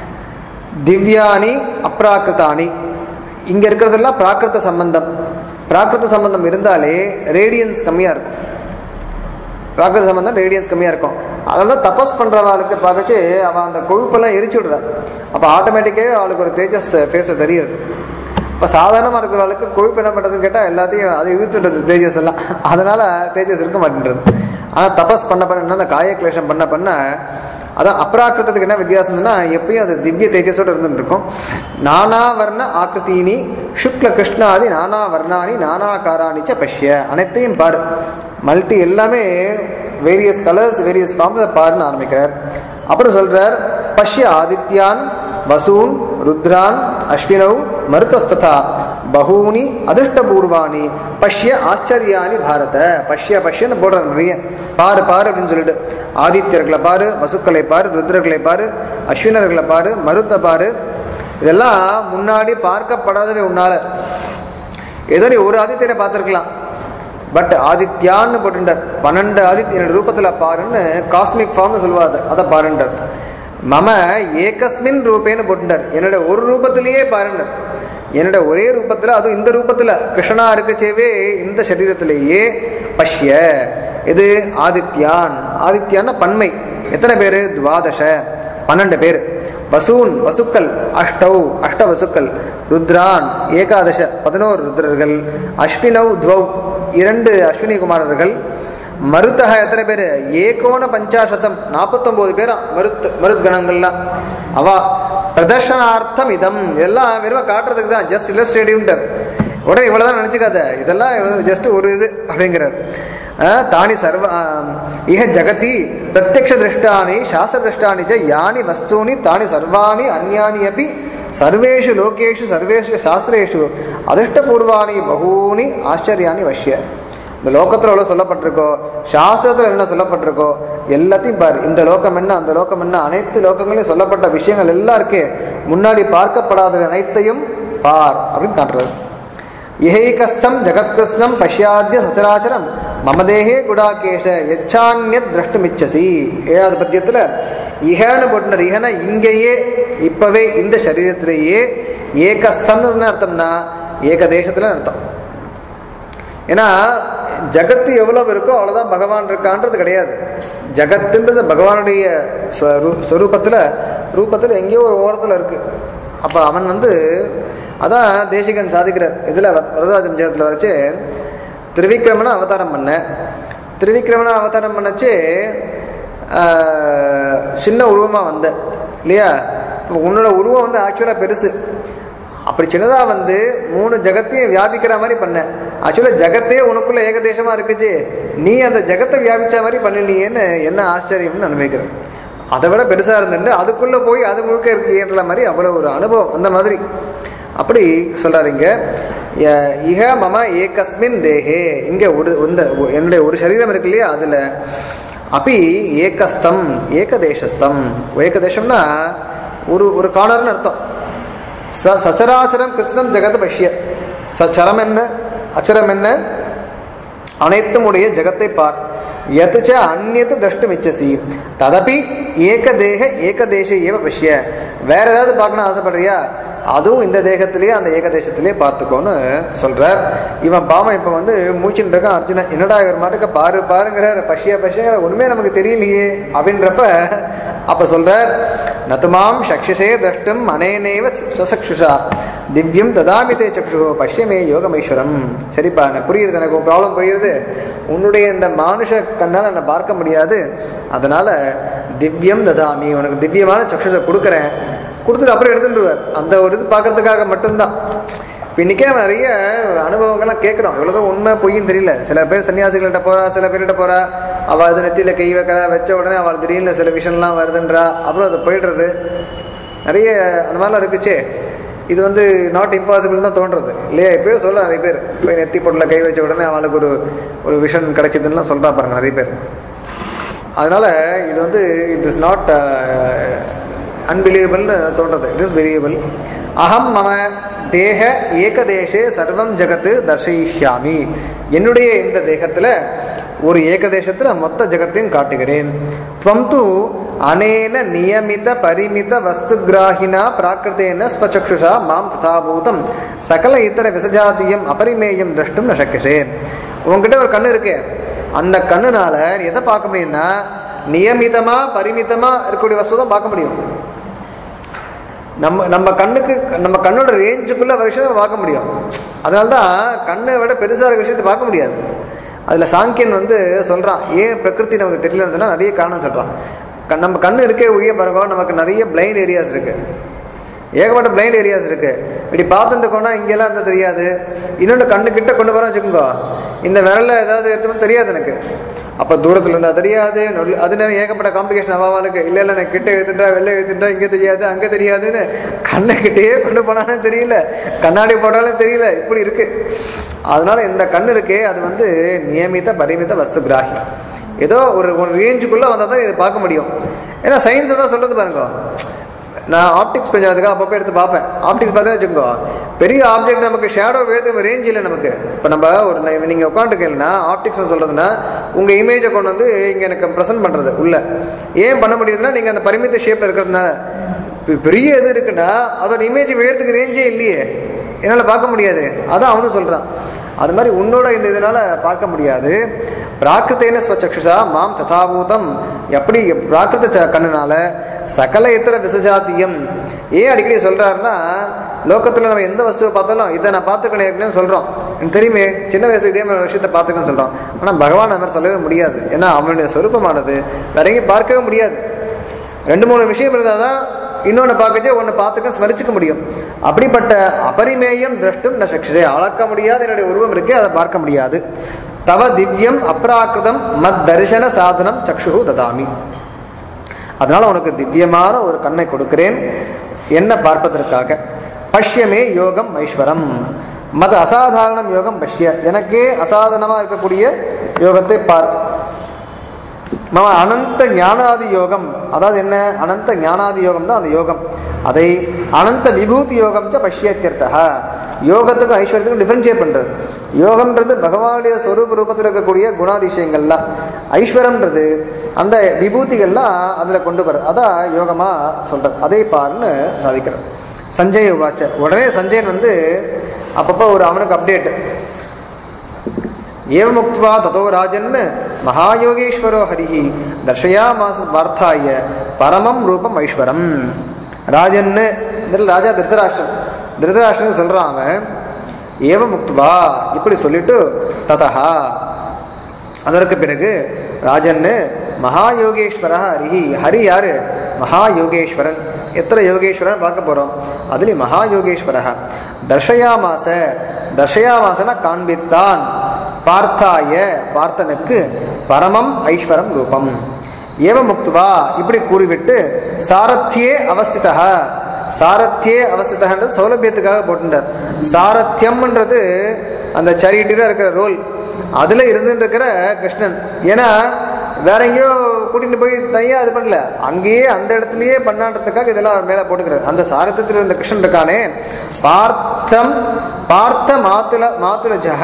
திவ்யானி அப்ராக்கிருதானி இங்க இருக்கிறதெல்லாம் பிராகிருத சம்பந்தம் பிராகிருத சம்பந்தம் இருந்தாலே ரேடியன்ஸ் கம்மியா இருக்கும் பிராகிருத சம்பந்தம் ரேடியன்ஸ் கம்மியா இருக்கும் அதெல்லாம் தபஸ் பண்றவாளுக்கு பார்க்கச்சு அவன் அந்த கொழுப்பெல்லாம் எரிச்சு விடுறான் அப்ப ஆட்டோமேட்டிக்காவே அவளுக்கு ஒரு தேஜஸ் ஃபேஸ்ல தெரியுது இப்ப சாதாரணமா இருக்கிறவளுக்கு கொழுப்பு என்ன பண்றதுன்னு கேட்டா எல்லாத்தையும் அதை இழுத்துடுறது தேஜஸ் எல்லாம் அதனால தேஜஸ் இருக்க மாட்டேன்றது ஆனா தபஸ் பண்ண பண்ண என்ன அந்த காய கிளேஷம் பண்ண பண்ண அதான் அப்ராக்கிருத்தத்துக்கு என்ன வித்தியாசம்னா எப்பயும் அது திவ்ய தேஜஸோட இருந்துட்டு இருக்கும் நானா வர்ண ஆக்கிருத்தீனி சுக்ல கிருஷ்ணாதி நானா வர்ணானி நானாகாராணிச்ச பஷ்ய அனைத்தையும் பாரு மல்டி எல்லாமே வேரியஸ் கலர்ஸ் வேரியஸ் ஃபார்ம்ஸ் பாருன்னு ஆரம்பிக்கிறார் அப்புறம் சொல்றார் பஷ்ய ஆதித்யான் வசூன் ருத்ரான் அஸ்வினௌ மருத்தஸ்ததா பகூனி அதிர்ஷ்டபூர்வாணி பஷ்ய ஆச்சரியானி பாரத பஷ்ய பஷ்யன்னு போடுற நிறைய பாரு பாரு அப்படின்னு சொல்லிட்டு ஆதித்யர்களை பாரு வசுக்களை பாரு ருத்ரர்களை பாரு அஸ்வினர்களை பாரு மருத்த பாரு இதெல்லாம் முன்னாடி பார்க்கப்படாதவை உன்னால ஏதோ நீ ஒரு ஆதித்யனை பார்த்துருக்கலாம் பட் ஆதித்யான்னு போட்டுட்டார் பன்னெண்டு ஆதித்யன் ரூபத்துல பாருன்னு காஸ்மிக் ஃபார்ம்னு சொல்லுவாரு அதை பாருண்டார் மம ஏகஸ்மின் ரூபேன்னு போட்டுட்டார் என்னோட ஒரு ரூபத்திலேயே பாருண்டார் என்னோட ஒரே ரூபத்துல அதுவும் இந்த ரூபத்துல கிருஷ்ணனா இருக்கச்சேவே இந்த சரீரத்திலேயே பஷ்ய இது ஆதித்யான் ஆதித்யான்னா பன்மை எத்தனை பேரு துவாதச பன்னெண்டு பேர் வசூன் வசுக்கள் அஷ்டௌ அஷ்ட வசுக்கள் ருத்ரான் ஏகாதச பதினோரு ருத்ரர்கள் அஸ்வினௌ துவௌ இரண்டு அஸ்வினி குமாரர்கள் மருத்தக எத்தனை பேர் ஏகோன பஞ்சாசதம் நாற்பத்தொன்பது பேரா மருத் மருத்கணங்கள்லாம் அவா பிரதர்ஷனார்த்தம் இதம் இதெல்லாம் வெறும் காட்டுறதுக்கு தான் ஜஸ்ட் இல்லஸ்ட்ரேட்டிவ்ன்றார் உடனே இவ்வளவுதான் நினைச்சுக்காத இதெல்லாம் ஜஸ்ட் ஒரு இது அப்படிங்கிறார் அஹ், தானி சர்வ அஹ், இஹ ஜகதி பிரத்யக்ஷ திருஷ்டானி சாஸ்திர திருஷ்டானி ச யானி வஸ்தூனி தானி சர்வாணி அந்யானி அப்படி சர்வேஷு லோகேஷு சர்வேஷு சாஸ்திரேஷு அதிர்ஷ்டபூர்வாணி பகூனி ஆச்சரியானி வஷ்ய இந்த லோகத்துல எவ்வளவு சொல்லப்பட்டிருக்கோ சாஸ்திரத்துல என்ன சொல்லப்பட்டிருக்கோ எல்லாத்தையும் பாரு இந்த லோகம் என்ன அந்த லோகம் என்ன அனைத்து லோகங்களையும் சொல்லப்பட்ட விஷயங்கள் எல்லாம் இருக்கே முன்னாடி பார்க்கப்படாத அனைத்தையும் பார் அப்படின்னு காட்டுறது இஹைகஸ்தம் ஜகத்கிருஷ்ணம் பஷ்யாத்திய சச்சராச்சரம் மம தேகே குடாகேஷ எச்சான்யத் திரஷ்டுமிச்சசி ஏழாவது பத்தியத்துல இஹன்னு போட்டுனர் இஹனா இங்கேயே இப்பவே இந்த சரீரத்திலேயே ஏகஸ்தம்னு என்ன அர்த்தம்னா ஏக தேசத்துல அர்த்தம் ஏன்னா ஜகத்து எவ்வளவு இருக்கோ அவ்வளவுதான் பகவான் இருக்கான்றது கிடையாது ஜகத்துன்றது பகவானுடைய ஸ்வரூ- ஸ்வரூபத்துல ரூபத்துல எங்கேயோ ஒரு ஓரத்துல இருக்கு அப்ப அவன் வந்து அதான் தேசிகன் சாதிக்கிறார் இதுல வரதாஜம் ஜெகத்துல வச்சு திருவிக்கிரமனை அவதாரம் பண்ண திருவிக்கிரமனை அவதாரம் பண்ணச்சு ஆஹ், சின்ன உருவமா வந்த இல்லையா இப்ப உன்னோட உருவம் வந்து ஆக்சுவலா பெருசு அப்படி சின்னதா வந்து மூணு ஜகத்தையும் வியாபிக்கிற மாதிரி பண்ண ஆக்சுவலா ஜகத்தே உனக்குள்ள ஏகதேசமா இருக்குச்சு நீ அந்த ஜகத்தை வியாபிச்ச மாதிரி பண்ணினியேன்னு என்ன ஆச்சரியம்னு நான் நினைக்கிறேன் அதை விட பெருசா இருந்துட்டு அதுக்குள்ள போய் அது முழுக்க இருக்குன்ற மாதிரி அவ்வளவு ஒரு அனுபவம் அந்த மாதிரி அப்படி சொல்றாரு இங்க ய- இஹ மம ஏகஸ்மின் தேகே இங்க ஒரு இந்த என்னுடைய ஒரு சரீரம் இருக்கு இல்லையா அதுல அப்பி ஏகஸ்தம் ஏகதேசஸ்தம் ஏகதேசம்னா ஒரு ஒரு கார்னர்னு அர்த்தம் ச சச்சராச்சரம் கிருஷ்ணம் ஜெகத் பஷ்ய சச்சரம் என்ன அச்சரம் என்ன அனைத்தும் உடைய ஜெகத்தை பார் எத்துச்ச அந்நியத்து திரஷ்டும் இச்சசி ததபி ஏகதேக ஏகதேச ஏவ பஷ்ய வேற ஏதாவது பார்க்கணும் ஆசைப்படுறியா அதுவும் இந்த தேகத்திலேயே அந்த ஏகதேசத்திலேயே பார்த்துக்கோன்னு சொல்றார் இவன் பாவம் இப்ப வந்து மூச்சுன்னு இருக்கான் அர்ஜுனன் என்னடா இவர் மாட்டுக்கு பாரு பாருங்கிறார் பஷ்ய பஷ்யங்கிற ஒண்ணுமே நமக்கு தெரியலையே அப்படின்றப்ப அப்ப சொல்றார் நதுமாம் சக்ஷசே திரஷ்டும் அனேனேவ சசக்ஷுஷா திவ்யம் ததாமி தே சக்ஷு பஷ்யமே யோகமேஸ்வரம் சரிப்பா எனக்கு புரியுது எனக்கு ப்ராப்ளம் புரியுது உன்னுடைய இந்த மானுஷ கண்ணால் என்னை பார்க்க முடியாது அதனால திவ்யம் ததாமி உனக்கு திவ்யமான சக்ஷுஷை கொடுக்குறேன் கொடுத்துட்டு அப்புறம் எடுத்துட்டுருவார் அந்த ஒரு இது பார்க்கறதுக்காக மட்டும்தான் இப்போ இன்றைக்கே நம்ம நிறைய அனுபவங்கள்லாம் கேட்குறோம் எவ்வளோ உண்மை பொய்ன்னு தெரியல சில பேர் சன்னியாசிகள்கிட்ட போறா சில பேர்கிட்ட போறா அவள் அது நெத்தியில் கை வைக்கிறா வச்ச உடனே அவள் திடீர்னு சில விஷயம்லாம் வருதுன்றா அப்புறம் அது போயிடுறது நிறைய அந்த மாதிரிலாம் இருக்குச்சே இது வந்து நாட் இம்பாசிபிள் தான் தோன்றது இல்லையா இப்போயே சொல்ல நிறைய பேர் போய் நெத்தி பொருளில் கை வச்ச உடனே அவளுக்கு ஒரு ஒரு விஷன் கிடைச்சதுன்னுலாம் சொல்கிறா பாருங்க நிறைய பேர் அதனால இது வந்து இட் இஸ் நாட் அன்பிலீவபிள்னு தோன்றது இட் இஸ் பிலீவபிள் அகம் மம தேக ஏகதேசே சர்வம் ஜகத்து தர்ஷயிஷ்யாமி என்னுடைய இந்த தேகத்தில் ஒரு ஏகதேசத்தில் மொத்த ஜகத்தையும் காட்டுகிறேன் துவம் து அனேன நியமித பரிமித வஸ்துகிராஹினா பிராகிருத்தேன ஸ்வச்சக்ஷுஷா மாம் ததாபூதம் சகல இத்தர விசஜாத்தியம் அபரிமேயம் திரஷ்டும் ந சக்கியசேன் உங்ககிட்ட ஒரு கண்ணு இருக்கு அந்த கண்ணுனால நீ எதை பார்க்க முடியும்னா நியமிதமா பரிமிதமா இருக்கக்கூடிய வஸ்து தான் பார்க்க முடியும் நம்ம நம்ம கண்ணுக்கு நம்ம கண்ணோட ரேஞ்சுக்குள்ள ஒரு விஷயத்தை பார்க்க முடியும் அதனால தான் கண்ணை விட பெருசாக இருக்க விஷயத்தை பார்க்க முடியாது அதில் சாங்கியன் வந்து சொல்கிறான் ஏன் பிரகிருதி நமக்கு தெரியலன்னு சொன்னால் நிறைய காரணம் சொல்கிறான் கண் நம்ம கண்ணு இருக்கே ஒழிய பாருங்க நமக்கு நிறைய பிளைண்ட் ஏரியாஸ் இருக்கு ஏகப்பட்ட பிளைண்ட் ஏரியாஸ் இருக்கு இப்படி பார்த்துட்டு கொண்டா இங்கெல்லாம் இருந்தால் தெரியாது இன்னொன்று கண்ணு கிட்ட கொண்டு வரோம் வச்சுக்கோங்க இந்த விரல்ல ஏதாவது எடுத்துன்னு தெரியாது எனக்கு அப்போ தூரத்தில் இருந்தால் தெரியாது நொல்- அது நேரம் ஏகப்பட்ட காம்ப்ளிகேஷன் அவாவாளுக்கு இல்லை இல்லை நான் கிட்ட எழுத்துட்டா வெளில எழுத்துட்டா இங்கே தெரியாது அங்கே தெரியாதுன்னு கண்ணை கிட்டேயே கொண்டு போனாலும் தெரியல கண்ணாடி போட்டாலும் தெரியல இப்படி இருக்கு அதனால இந்த கண் இருக்கே அது வந்து நியமித பரிமித வஸ்து கிராகி ஏதோ ஒரு ஒரு ரேஞ்சுக்குள்ளே வந்தால் தான் இதை பார்க்க முடியும் ஏன்னா சயின்ஸை தான் சொல்றது பாருங்க நான் ஆப்டிக்ஸ் கொஞ்சம் அதுக்காக அப்பப்போ எடுத்து பார்ப்பேன் ஆப்டிக்ஸ் பார்த்தா வச்சுக்கோ பெரிய ஆப்ஜெக்ட் நமக்கு ஷேடோ எழுத்து ரேஞ்ச் இல்லை நமக்கு இப்போ நம்ம ஒரு ந- நீங்கள் உட்காந்துருக்கீங்கன்னா ஆப்டிக்ஸ் சொல்றதுன்னா உங்கள் இமேஜை கொண்டு வந்து இங்கே எனக்கு ப்ரெசென்ட் பண்ணுறது உள்ள ஏன் பண்ண முடியுதுன்னா நீங்கள் அந்த பரிமித ஷேப்பில் இருக்கிறதுனால இப்ப பெரிய இது இருக்குன்னா அதோட இமேஜ் விழுறதுக்கு ரேஞ்சே இல்லையே என்னால் பார்க்க முடியாது அதான் அவனும் சொல்கிறான் அது மாதிரி உன்னோட இந்த இதனால பார்க்க முடியாது பிராகிருத்தேன ஸ்வச்சக்ஷுஷா மாம் ததாபூதம் எப்படி பிராகிருத ச- கண்ணுனால சகல இத்தர விசஜாத்தியம் ஏன் அடிக்கடி சொல்றாருன்னா லோகத்துல நம்ம எந்த வஸ்துவை பார்த்தாலும் இதை நான் பார்த்துக்கணும் ஏற்கனவே சொல்றோம் எனக்கு தெரியுமே சின்ன வயசுல இதே மாதிரி ஒரு விஷயத்தை பார்த்துக்கன்னு சொல்றோம் ஆனா பகவான் அந்த மாதிரி சொல்லவே முடியாது ஏன்னா அவனுடைய சொரூபமானது வேற எங்கேயும் பார்க்கவே முடியாது ரெண்டு மூணு விஷயம் இருந்தால் தான் இன்னொன்று பார்க்கச்சே ஒன்று பார்த்துக்க ஸ்மரிச்சுக்க முடியும் அப்படிப்பட்ட அபரிமேயம் திரஷ்டும் ந சக்ஷதே அளக்க முடியாத என்னுடைய உருவம் இருக்கே அதை பார்க்க முடியாது தவ திவ்யம் அப்ராக்கிருதம் மத் தரிசன சாதனம் சக்ஷு ததாமி அதனால உனக்கு திவ்யமான ஒரு கண்ணை கொடுக்கிறேன் என்ன பார்ப்பதற்காக பஷ்யமே யோகம் ஐஸ்வரம் மத அசாதாரணம் யோகம் பஷ்ய எனக்கே அசாதாரணமா இருக்கக்கூடிய யோகத்தை பார் மம அனந்த ஞானாதி யோகம் அதாவது என்ன அனந்த ஞானாதி யோகம் தான் அந்த யோகம் அதை அனந்த விபூதி யோகம் ச பஷ்யத்தியர்த்தா யோகத்துக்கும் ஐஸ்வர்யத்துக்கும் டிஃபரன்ஷியேட் பண்றது யோகம்ன்றது பகவானுடைய சொரூப ரூபத்தில் இருக்கக்கூடிய குணாதிசயங்கள்லாம் ஐஸ்வரம்ன்றது அந்த விபூதிகள்லாம் அதில் கொண்டு வர அதான் யோகமா சொல்றது அதை பாருன்னு சாதிக்கிறார் சஞ்சய் வாச்ச உடனே சஞ்சயன் வந்து அப்பப்போ ஒரு அவனுக்கு அப்டேட் ஏவமுக்த்வா ததோ ராஜன் மகாயோகேஸ்வரோ ஹரிஹி தர்ஷயாமாச வார்த்தாய பரமம் ரூபம் ஐஸ்வரம் ராஜன்னு இதில் ராஜா திருதராஷ்டிரன் திருதராஷ்டிரன் சொல்றான் அவன் ஏவமுக்த்வா இப்படி சொல்லிட்டு ததஹா அதற்கு பிறகு ராஜன்னு மகாயோகேஸ்வர ஹரிஹி ஹரி யாரு மகாயோகேஸ்வரன் எத்தனை யோகேஸ்வரன் பார்க்க போறோம் அதுல மகாயோகேஸ்வர தர்ஷயாமாச தர்ஷயாமாசன காண்பித்தான் பார்த்தாய பார்த்தனுக்கு பரமம் ஐஸ்வரம் ரூபம் ஏவமுக்துவா இப்படி கூறிவிட்டு சாரத்தியே அவஸ்திதா சாரத்தியே அவஸ்திதன்றது சௌலபியத்துக்காக போட்டுட்டார் சாரத்தியம்ன்றது அந்த சரிட்டில இருக்கிற ரோல் அதுல இருந்துட்டு இருக்கிற கிருஷ்ணன் ஏன்னா வேற எங்கேயோ கூட்டிட்டு போய் தனியா இது பண்ணல அங்கேயே அந்த இடத்துலயே பண்ணான்றதுக்காக இதெல்லாம் அவர் மேல போட்டுக்கிறார் அந்த சாரத்தில் இருந்த கிருஷ்ணன் இருக்கானே பார்த்தம் பார்த்த மாத்துல மாத்துல ஜஹ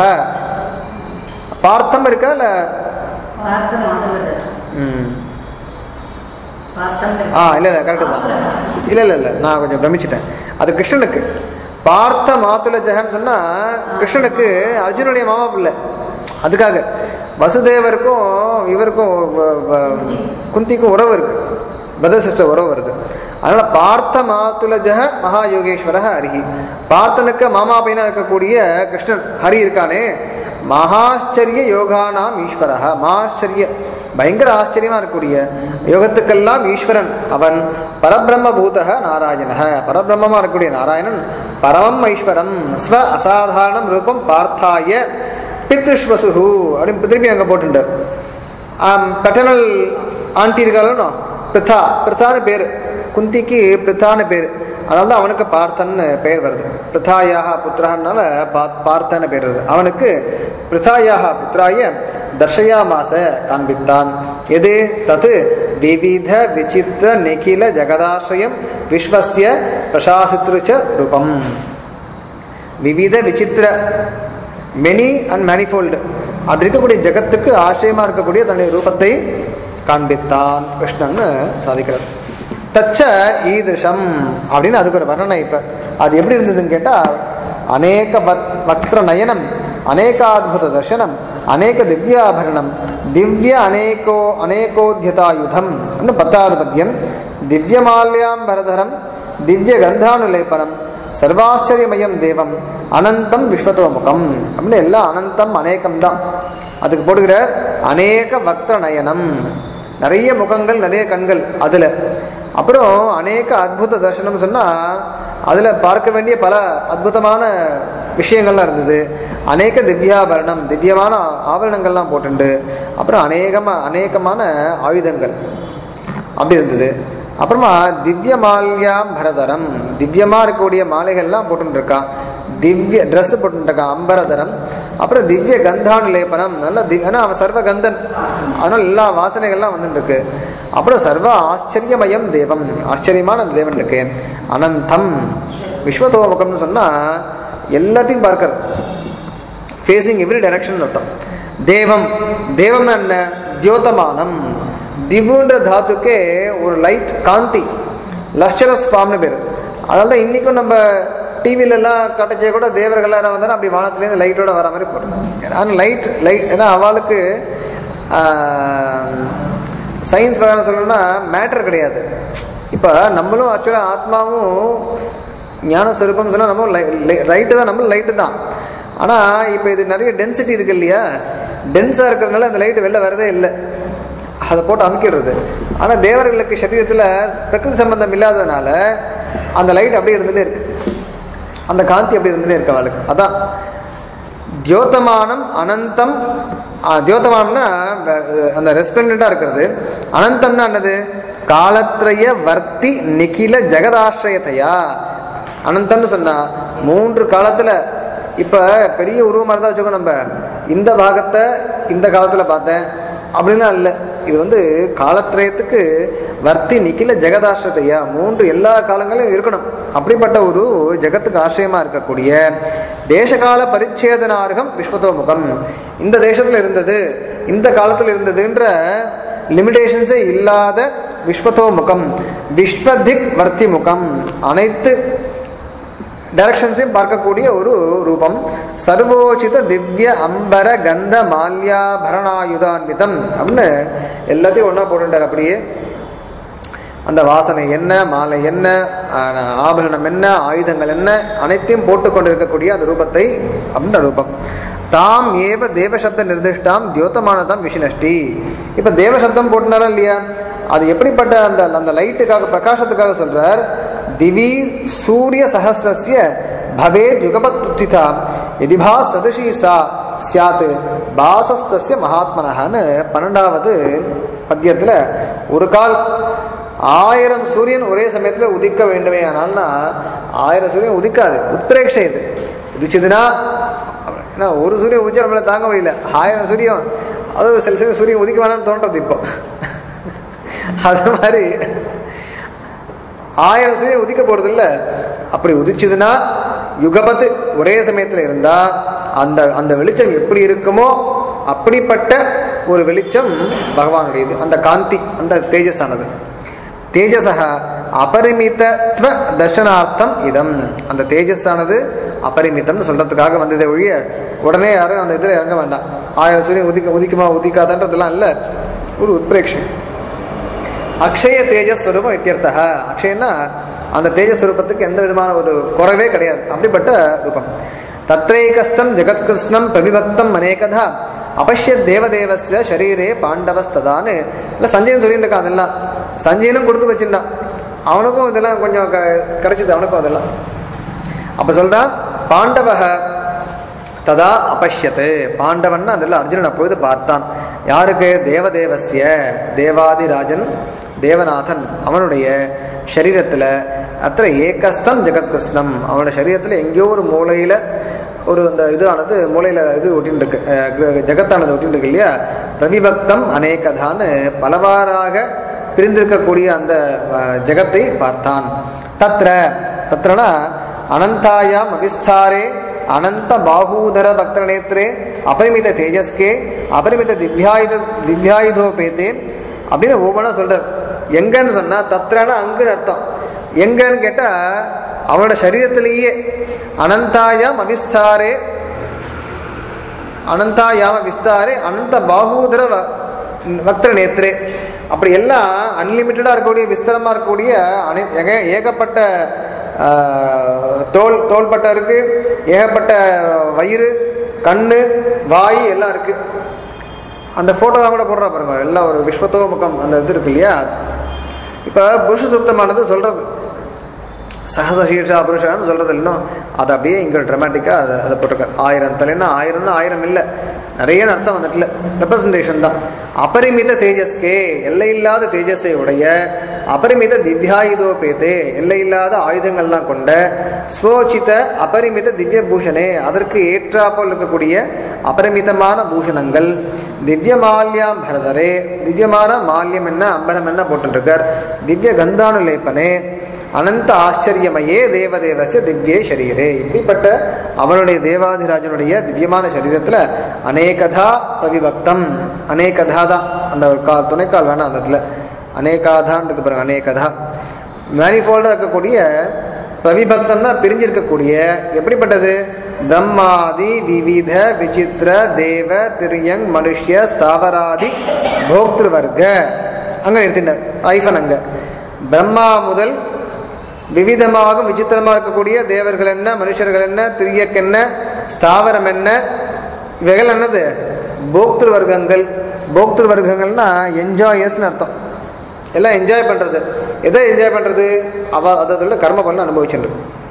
பார்த்தம் இருக்கா இல்ல பார்த்த மாதவ ம். பார்த்தங்க ஆ இல்லை இல்லை கரெக்டு தான் இல்லை இல்லை இல்லை நான் கொஞ்சம் பிரமிச்சிட்டேன் அது கிருஷ்ணனுக்கு பார்த்த மாத்துல ஜெகன் சொன்னா கிருஷ்ணனுக்கு அர்ஜுனுடைய மாமா பிள்ளை அதுக்காக வசுதேவருக்கும் இவருக்கும் வ- வ- குந்திக்கும் உறவு இருக்கு பிரதர் சிஸ்டர் உறவு வருது அதனால பார்த்த மாத்துலஜக மகா யோகேஸ்வர ஹரிஹி பார்த்தனுக்கு மாமா பையனா இருக்கக்கூடிய கிருஷ்ணன் ஹரி இருக்கானே மகாச்சரிய யோகானாம் ஈஸ்வரஹ மகாச்சரிய பயங்கர ஆச்சரியமா இருக்கக்கூடிய யோகத்துக்கெல்லாம் ஈஸ்வரன் அவன் பரபிரம்ம பூதக நாராயணக பரபிரம்மமா இருக்கக்கூடிய நாராயணன் பரமம் ஐஸ்வரம் ஸ்வ அசாதாரணம் ரூபம் பார்த்தாய பித்ருஷ்வசுஹு அப்படின்னு திருப்பி அங்கே போட்டுட்டார் பெட்டர்னல் ஆண்டி இருக்காளோ பிருத்தா பிருத்தான்னு பேர் குந்திக்கு பிருத்தான்னு பேர் அதனால தான் அவனுக்கு பார்த்தன்னு பெயர் வருது பிருத்தாயாக புத்திரனால பார்த்தன்னு பேர் வருது அவனுக்கு பிருத்தாயாக புத்திராய தர்ஷயாமாச காண்பித்தான் எது தத்து விவித விசித்திர நிகில ஜெகதாசிரயம் விஸ்வசிய பிரசாசித்ருச்ச ரூபம் விவித விசித்திர மெனி அண்ட் மேனிஃபோல்டு அப்படி இருக்கக்கூடிய ஜெகத்துக்கு ஆசிரியமா இருக்கக்கூடிய தன்னுடைய ரூபத்தை காண்பித்தான் கிருஷ்ணன் சாதிக்கிறார் தச்ச ஈதிருஷம் அப்படின்னு அதுக்கு ஒரு வர்ணனை இப்ப அது எப்படி இருந்ததுன்னு கேட்டா அநேக வத் வக்ர நயனம் அநேகாத்புத தர்சனம் அநேக திவ்யாபரணம் திவ்ய அநேகோ அநேகோத்யதாயுதம் இன்னும் பத்தாவது பத்தியம் திவ்யமால்யாம்பரதரம் திவ்ய கந்தானுலேபனம் சர்வாச்சரியமயம் தேவம் அனந்தம் விஸ்வதோமுகம் அப்படின்னு எல்லாம் அனந்தம் அநேகம் தான் அதுக்கு போடுகிற அநேக வக்ர நயனம் நிறைய முகங்கள் நிறைய கண்கள் அதுல அப்புறம் அநேக அத்புத தர்சனம் சொன்னா அதுல பார்க்க வேண்டிய பல அற்புதமான விஷயங்கள்லாம் இருந்தது அநேக திவ்யாபரணம் திவ்யமான ஆபரணங்கள்லாம் போட்டுண்டு அப்புறம் அநேகமா அநேகமான ஆயுதங்கள் அப்படி இருந்தது அப்புறமா திவ்ய மால்யாம் பரதரம் திவ்யமா இருக்கக்கூடிய மாலைகள்லாம் போட்டுட்டு இருக்கான் திவ்ய ட்ரெஸ் போட்டுட்டு இருக்கான் அம்பரதரம் அப்புறம் திவ்ய கந்தானு லேபனம் நல்ல திவ் ஏன்னா அவன் சர்வ கந்தன் அதனால எல்லா வாசனைகள்லாம் வந்துட்டு இருக்கு அப்புறம் சர்வ ஆச்சரியமயம் தேவம் ஆச்சரியமான அந்த தேவன் இருக்கு அனந்தம் விஸ்வதோமுகம்னு சொன்னா எல்லாத்தையும் பார்க்கறது ஃபேஸிங் எவ்ரி டைரக்ஷன் அர்த்தம் தேவம் தேவம் என்ன தியோதமானம் திவுன்ற தாத்துக்கே ஒரு லைட் காந்தி லஸ்டரஸ் ஃபார்ம்னு பேர் அதனால தான் இன்னைக்கும் நம்ம டிவிலெல்லாம் கட்டச்சே கூட தேவர்கள்லாம் வந்தாலும் அப்படி வானத்துலேருந்து லைட்டோட வர மாதிரி போட்டோம் ஆனால் லைட் லைட் ஏன்னா அவளுக்கு சயின்ஸ் பிரகாரம் சொல்லணும்னா மேட்டர் கிடையாது இப்போ நம்மளும் ஆக்சுவலாக ஆத்மாவும் ஞான சுரூபம் சொன்னால் நம்ம லைட்டு தான் நம்ம லைட்டு தான் ஆனால் இப்போ இது நிறைய டென்சிட்டி இருக்கு இல்லையா டென்ஸாக இருக்கிறதுனால அந்த லைட்டு வெளில வரதே இல்லை அதை போட்டு அமுக்கிடுறது ஆனால் தேவர்களுக்கு சரீரத்தில் பிரகிருதி சம்பந்தம் இல்லாததுனால அந்த லைட் அப்படியே இருந்துட்டே இருக்கு அந்த காந்தி அப்படி இருந்துட்டே இருக்கு அவளுக்கு அதான் தியோதமானம் அனந்தம் ஆ, தியோதமானம்னா அஹ், அந்த ரெஸ்பிளண்டாக இருக்கிறது அனந்தம்னா என்னது காலத்ரய வர்த்தி நிகில ஜெகதாசிரயத்தையா அனந்தம்னு சொன்னா மூன்று காலத்துல இப்ப பெரிய உருவமா இருந்தா வச்சுக்கோ நம்ம இந்த பாகத்தை இந்த காலத்துல பார்த்தேன் அப்படின்னா இல்லை இது வந்து காலத்திரயத்துக்கு வர்த்தி நிக்கில ஜெகதாசிரதையா மூன்று எல்லா காலங்களிலும் இருக்கணும் அப்படிப்பட்ட ஒரு ஜெகத்துக்கு ஆசிரியமா இருக்கக்கூடிய தேசகால பரிச்சேதனார்கம் விஸ்வதோமுகம் இந்த தேசத்துல இருந்தது இந்த காலத்துல இருந்ததுன்ற லிமிடேஷன்ஸே இல்லாத விஸ்வதோமுகம் விஸ்வதிக் வர்த்தி முகம் அனைத்து டைரக்ஷன்ஸையும் பார்க்கக்கூடிய ஒரு ரூபம் சர்வோச்சித திவ்ய அம்பர கந்த மால்யாபரணாயுதான்விதம் அப்படின்னு எல்லாத்தையும் ஒன்றா போட்டுட்டார் அப்படியே அந்த வாசனை என்ன மாலை என்ன ஆஹ், ஆபரணம் என்ன ஆயுதங்கள் என்ன அனைத்தையும் போட்டுக்கொண்டு இருக்கக்கூடிய அந்த ரூபத்தை அப்படின்ற ரூபம் தாம் ஏவ தேவசப்த நிர்திஷ்டாம் தியோத்தமானதாம் விஷ்ணஷ்டி இப்ப தேவசப்தம் போட்டுனாலும் இல்லையா அது எப்படிப்பட்ட அந்த அந்த லைட்டுக்காக பிரகாசத்துக்காக சொல்றார் திவி சூரிய சஹசிரஸ்ய பவேத் யுகபத் உத்திதா எதிபா சதுஷி சா சியாத் பாசஸ்தஸ்ய மகாத்மனஹன்னு பன்னெண்டாவது பத்தியத்துல ஒரு கால் ஆயிரம் சூரியன் ஒரே சமயத்துல உதிக்க வேண்டுமே ஆனால்னா ஆயிரம் சூரியன் உதிக்காது உத்ரேக்ஷை இது உதிச்சதுன்னா ஏன்னா ஒரு சூரியன் உதிச்சா நம்மளால தாங்க முடியல ஆயிரம் சூரியன் அது சில சமயம் சூரியன் உதிக்க வேணாம்னு தோன்றது இப்போ அது மாதிரி ஆயிரம் சூரியன் உதிக்க போறது இல்ல அப்படி உதிச்சதுன்னா யுகபத்து ஒரே சமயத்துல இருந்தா அந்த அந்த வெளிச்சம் எப்படி இருக்குமோ அப்படிப்பட்ட ஒரு வெளிச்சம் பகவானுடையது அந்த காந்தி அந்த தேஜஸானது தேஜசக அபரிமிதத்வ தர்சனார்த்தம் இதம் அந்த தேஜஸானது அபரிமிதம்னு சொல்றதுக்காக வந்ததை ஒழிய உடனே யாரும் அந்த இதில் இறங்க வேண்டாம் ஆயிரம் சூரியன் உதிக்க உதிக்குமா உதிக்காதன்றதெல்லாம் இல்லை ஒரு உத்பிரேக்ஷன் அக்ஷய தேஜஸ் ஸ்வரூபம் இத்தியர்த்தக அக்ஷயன்னா அந்த தேஜஸ் ஸ்வரூபத்துக்கு எந்த விதமான ஒரு குறைவே கிடையாது அப்படிப்பட்ட ரூபம் தத்ரைகஸ்தம் ஜெகத்கிருஷ்ணம் பிரவிபக்தம் அநேகதா அபஷ்ய தேவதேவஸ்ய ஷரீரே பாண்டவஸ்ததான்னு இல்லை சஞ்சயன் சொல்லிட்டு இருக்கான் அதெல்லாம் சஞ்சயனும் கொடுத்து வச்சிருந்தான் அவனுக்கும் இதெல்லாம் கொஞ்சம் க- கிடைச்சது அவனுக்கும் அதெல்லாம் அப்ப சொல்றான் பாண்டவக ததா அபஷ்யத்து பாண்டவன் அதில் அர்ஜுனன் அப்பொழுது பார்த்தான் யாருக்கு தேவதேவசிய தேவாதிராஜன் தேவநாதன் அவனுடைய சரீரத்தில் அத்த ஏகஸ்தம் ஜெகத்கிருஷ்ணம் அவனோட சரீரத்தில் எங்கேயோ ஒரு மூலையில ஒரு அந்த இதானது மூலையில இது ஒட்டின்னு இருக்கு அஹ் கிர- ஜெகத்தானது ஒட்டின்னு இருக்கு இல்லையா பிரவிபக்தம் அநேகதான்னு பலவாறாக பிரிந்திருக்கக்கூடிய அந்த அஹ், ஜெகத்தை பார்த்தான் தத்ர தத்ரனா அனந்தாயாம் அவிஸ்தாரே அனந்த பாகூதர பக்த நேத்திரே அபரிமித தேஜஸ்கே அபரிமித திவ்யாயுத திவ்யாயுதோபேதே அப்படின்னு ஒவ்வொன்றா சொல்றார் எங்கன்னு சொன்னா தத்ரனா அங்குன்னு அர்த்தம் எங்கன்னு கேட்டா அவனோட சரீரத்திலேயே அனந்தாயாம் அவிஸ்தாரே அனந்தாயாம விஸ்தாரே அனந்த பாகூதர வ- வக்திர நேத்திரே அப்படி எல்லாம் அன்லிமிட்டடா இருக்கக்கூடிய விஸ்தரமா இருக்கக்கூடிய அனை- ஏக- ஏகப்பட்ட ஆஹ், தோல் தோள்பட்டை இருக்கு ஏகப்பட்ட வயிறு கண்ணு வாய் எல்லாம் இருக்கு அந்த போட்டோ தான் கூட போடுறா பாருங்க எல்லாம் ஒரு விஸ்வத்தோ முகம் அந்த இது இருக்கு இல்லையா இப்ப புருஷ சுத்தமானது சொல்றது சகச சீர்ஷா புருஷான்னு சொல்றது இன்னும் அது அப்படியே இங்க ட்ரமாட்டிக்காக அதை அதை போட்டிருக்காரு ஆயிரம் தலைன்னா ஆயிரம்னா ஆயிரம் இல்லை நிறைய அர்த்தம் வந்துட்டுல ரெப்ரசன்டேஷன் தான் அபரிமித தேஜஸ்கே எல்லையில்லாத தேஜஸை உடைய அபரிமித திவ்யாயுதோபேதே எல்லையில்லாத ஆயுதங்கள்லாம் கொண்ட ஸ்வோச்சித அபரிமித திவ்ய பூஷணே அதற்கு ஏற்றாப்போல் இருக்கக்கூடிய அபரிமிதமான பூஷணங்கள் திவ்ய மால்யாம் பரதரே திவ்யமான மால்யம் என்ன அம்பரம் என்ன போட்டுருக்கார் திவ்ய கந்தானுலேப்பனே அனந்த ஆச்சரியமையே தேவதேவசிய திவ்யே சரீரே இப்படிப்பட்ட அவனுடைய தேவாதிராஜனுடைய திவ்யமான சரீரத்துல அநேகதா பிரவிபக்தம் அநேகதா தான் அந்த ஒரு கால் துணைக்கால் வேணாம் அந்த இடத்துல அநேகாதான் இருக்கு பாருங்க அநேகதா மேனிஃபோல்டா இருக்கக்கூடிய பிரவிபக்தம்னா பிரிஞ்சிருக்கக்கூடிய எப்படிப்பட்டது பிரம்மாதி விவித விசித்திர தேவ திரியங் மனுஷ்ய ஸ்தாவராதி போக்திரு வர்க்க அங்க நிறுத்தினார் ஐஃபன் அங்க பிரம்மா முதல் விவிதமாக விசித்திரமா இருக்கக்கூடிய தேவர்கள் என்ன மனுஷர்கள் என்ன திரியக் என்ன ஸ்தாவரம் என்ன இவைகள் என்னது போக்திரு வர்க்கங்கள் போக்திரு வர்க்கங்கள்னா என்ஜாயர்ஸ்னு அர்த்தம் எல்லாம் என்ஜாய் பண்றது எதை என்ஜாய் பண்றது அவ அதோட கர்ம பலன் அனுபவிச்சுட்டு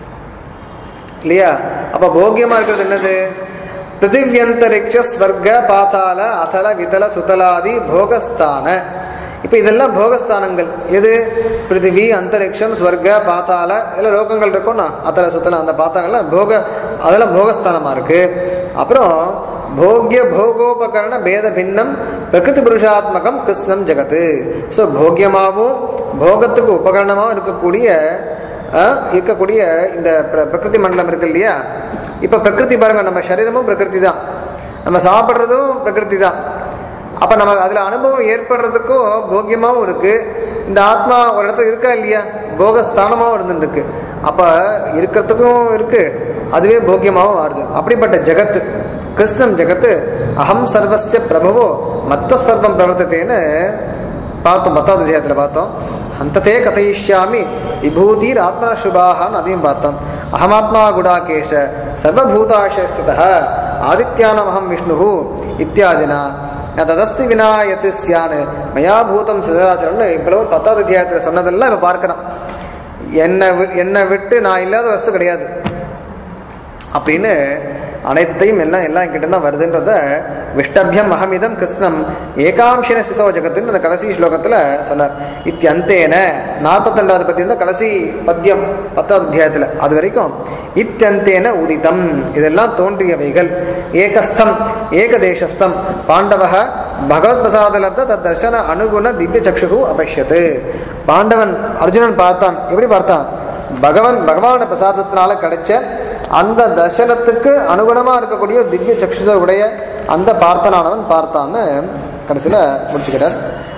இல்லையா அப்ப போக்கியமா இருக்கிறது என்னது பிருத்திவியந்தரிக்ஷ ஸ்வர்க பாதாள அதல விதல சுதலாதி போகஸ்தான இப்ப இதெல்லாம் போகஸ்தானங்கள் எது பிருத்திவி அந்தரிக்ஷம் ஸ்வர்க பாத்தாள இதெல்லாம் லோகங்கள் இருக்கும்னா அத்தல சுத்தல அந்த பாத்தாங்கள்லாம் போக அதெல்லாம் போகஸ்தானமா இருக்கு அப்புறம் போக்ய போகோபகரண பேத பின்னம் பிரகிருதி புருஷாத்மகம் கிருஷ்ணம் ஜெகத்து ஸோ போக்கியமாகவும் போகத்துக்கு உபகரணமாகவும் இருக்கக்கூடிய அஹ், இருக்கக்கூடிய இந்த பிர- பிரகிருதி மண்டலம் இருக்கு இல்லையா இப்ப பிரகிருதி பாருங்க நம்ம சரீரமும் பிரகிருதி தான் நம்ம சாப்பிட்றதும் பிரகிருதி தான் அப்ப நம்ம அதுல அனுபவம் ஏற்படுறதுக்கும் போக்கியமாவும் இருக்கு இந்த ஆத்மா ஒரு இடத்துல இருக்கா இல்லையா போகஸ்தானமாவும் இருந்துருக்கு அப்ப இருக்கிறதுக்கும் இருக்கு அதுவே போக்கியமாவும் மாறுது அப்படிப்பட்ட ஜெகத்து கிருஷ்ணம் ஜெகத்து அகம் சர்வஸ்ய பிரபவோ மத்த சர்வம் பிரவர்த்தத்தேன்னு பார்த்தோம் பத்தாவது அத்தியாயத்தில் பார்த்தோம் அந்ததே கதையிஷ்யாமி விபூதிர் ஆத்மன சுபாகான்னு அதையும் பார்த்தோம் அகமாத்மா குடாகேஷ சர்வபூதாசஸ்தித ஆதித்யானம் அகம் விஷ்ணு இத்தியாதினா நான் ததஸ்தி வினாயத்து சியானு மயா பூதம் சிதராச்சரம்னு இவ்வளவு பத்தாவது அத்தியாயத்தில் சொன்னதெல்லாம் இப்போ பார்க்கிறோம் என்னை வி- என்னை விட்டு நான் இல்லாத வஸ்து கிடையாது அப்படின்னு அனைத்தையும் எல்லாம் எல்லாம் கிட்ட தான் வருதுன்றத விஷ்டபியம் அகமிதம் கிருஷ்ணம் ஏகாம்சின சிதோ ஜெகத்துன்னு அந்த கடைசி ஸ்லோகத்துல சொன்னார் இத்தியந்தேன நாற்பத்தெண்டாவது பத்தி இந்த கடைசி பத்தியம் பத்தாவது அத்தியாயத்துல அது வரைக்கும் இத்தியந்தேன உதிதம் இதெல்லாம் தோன்றியவைகள் ஏகஸ்தம் ஏகதேசஸ்தம் பாண்டவக பகவத் பிரசாத லப்த தத் தர்சன அனுகுண திவ்ய சக்ஷு அபஷ்யத்து பாண்டவன் அர்ஜுனன் பார்த்தான் எப்படி பார்த்தான் பகவன் பகவானோட பிரசாதத்தினால கிடைச்ச அந்த தர்சனத்துக்கு அனுகுணமா இருக்கக்கூடிய திவ்ய சக்ஷுத உடைய அந்த பார்த்தனானவன் பார்த்தான்னு கடைசியில முடிச்சுக்கிறார்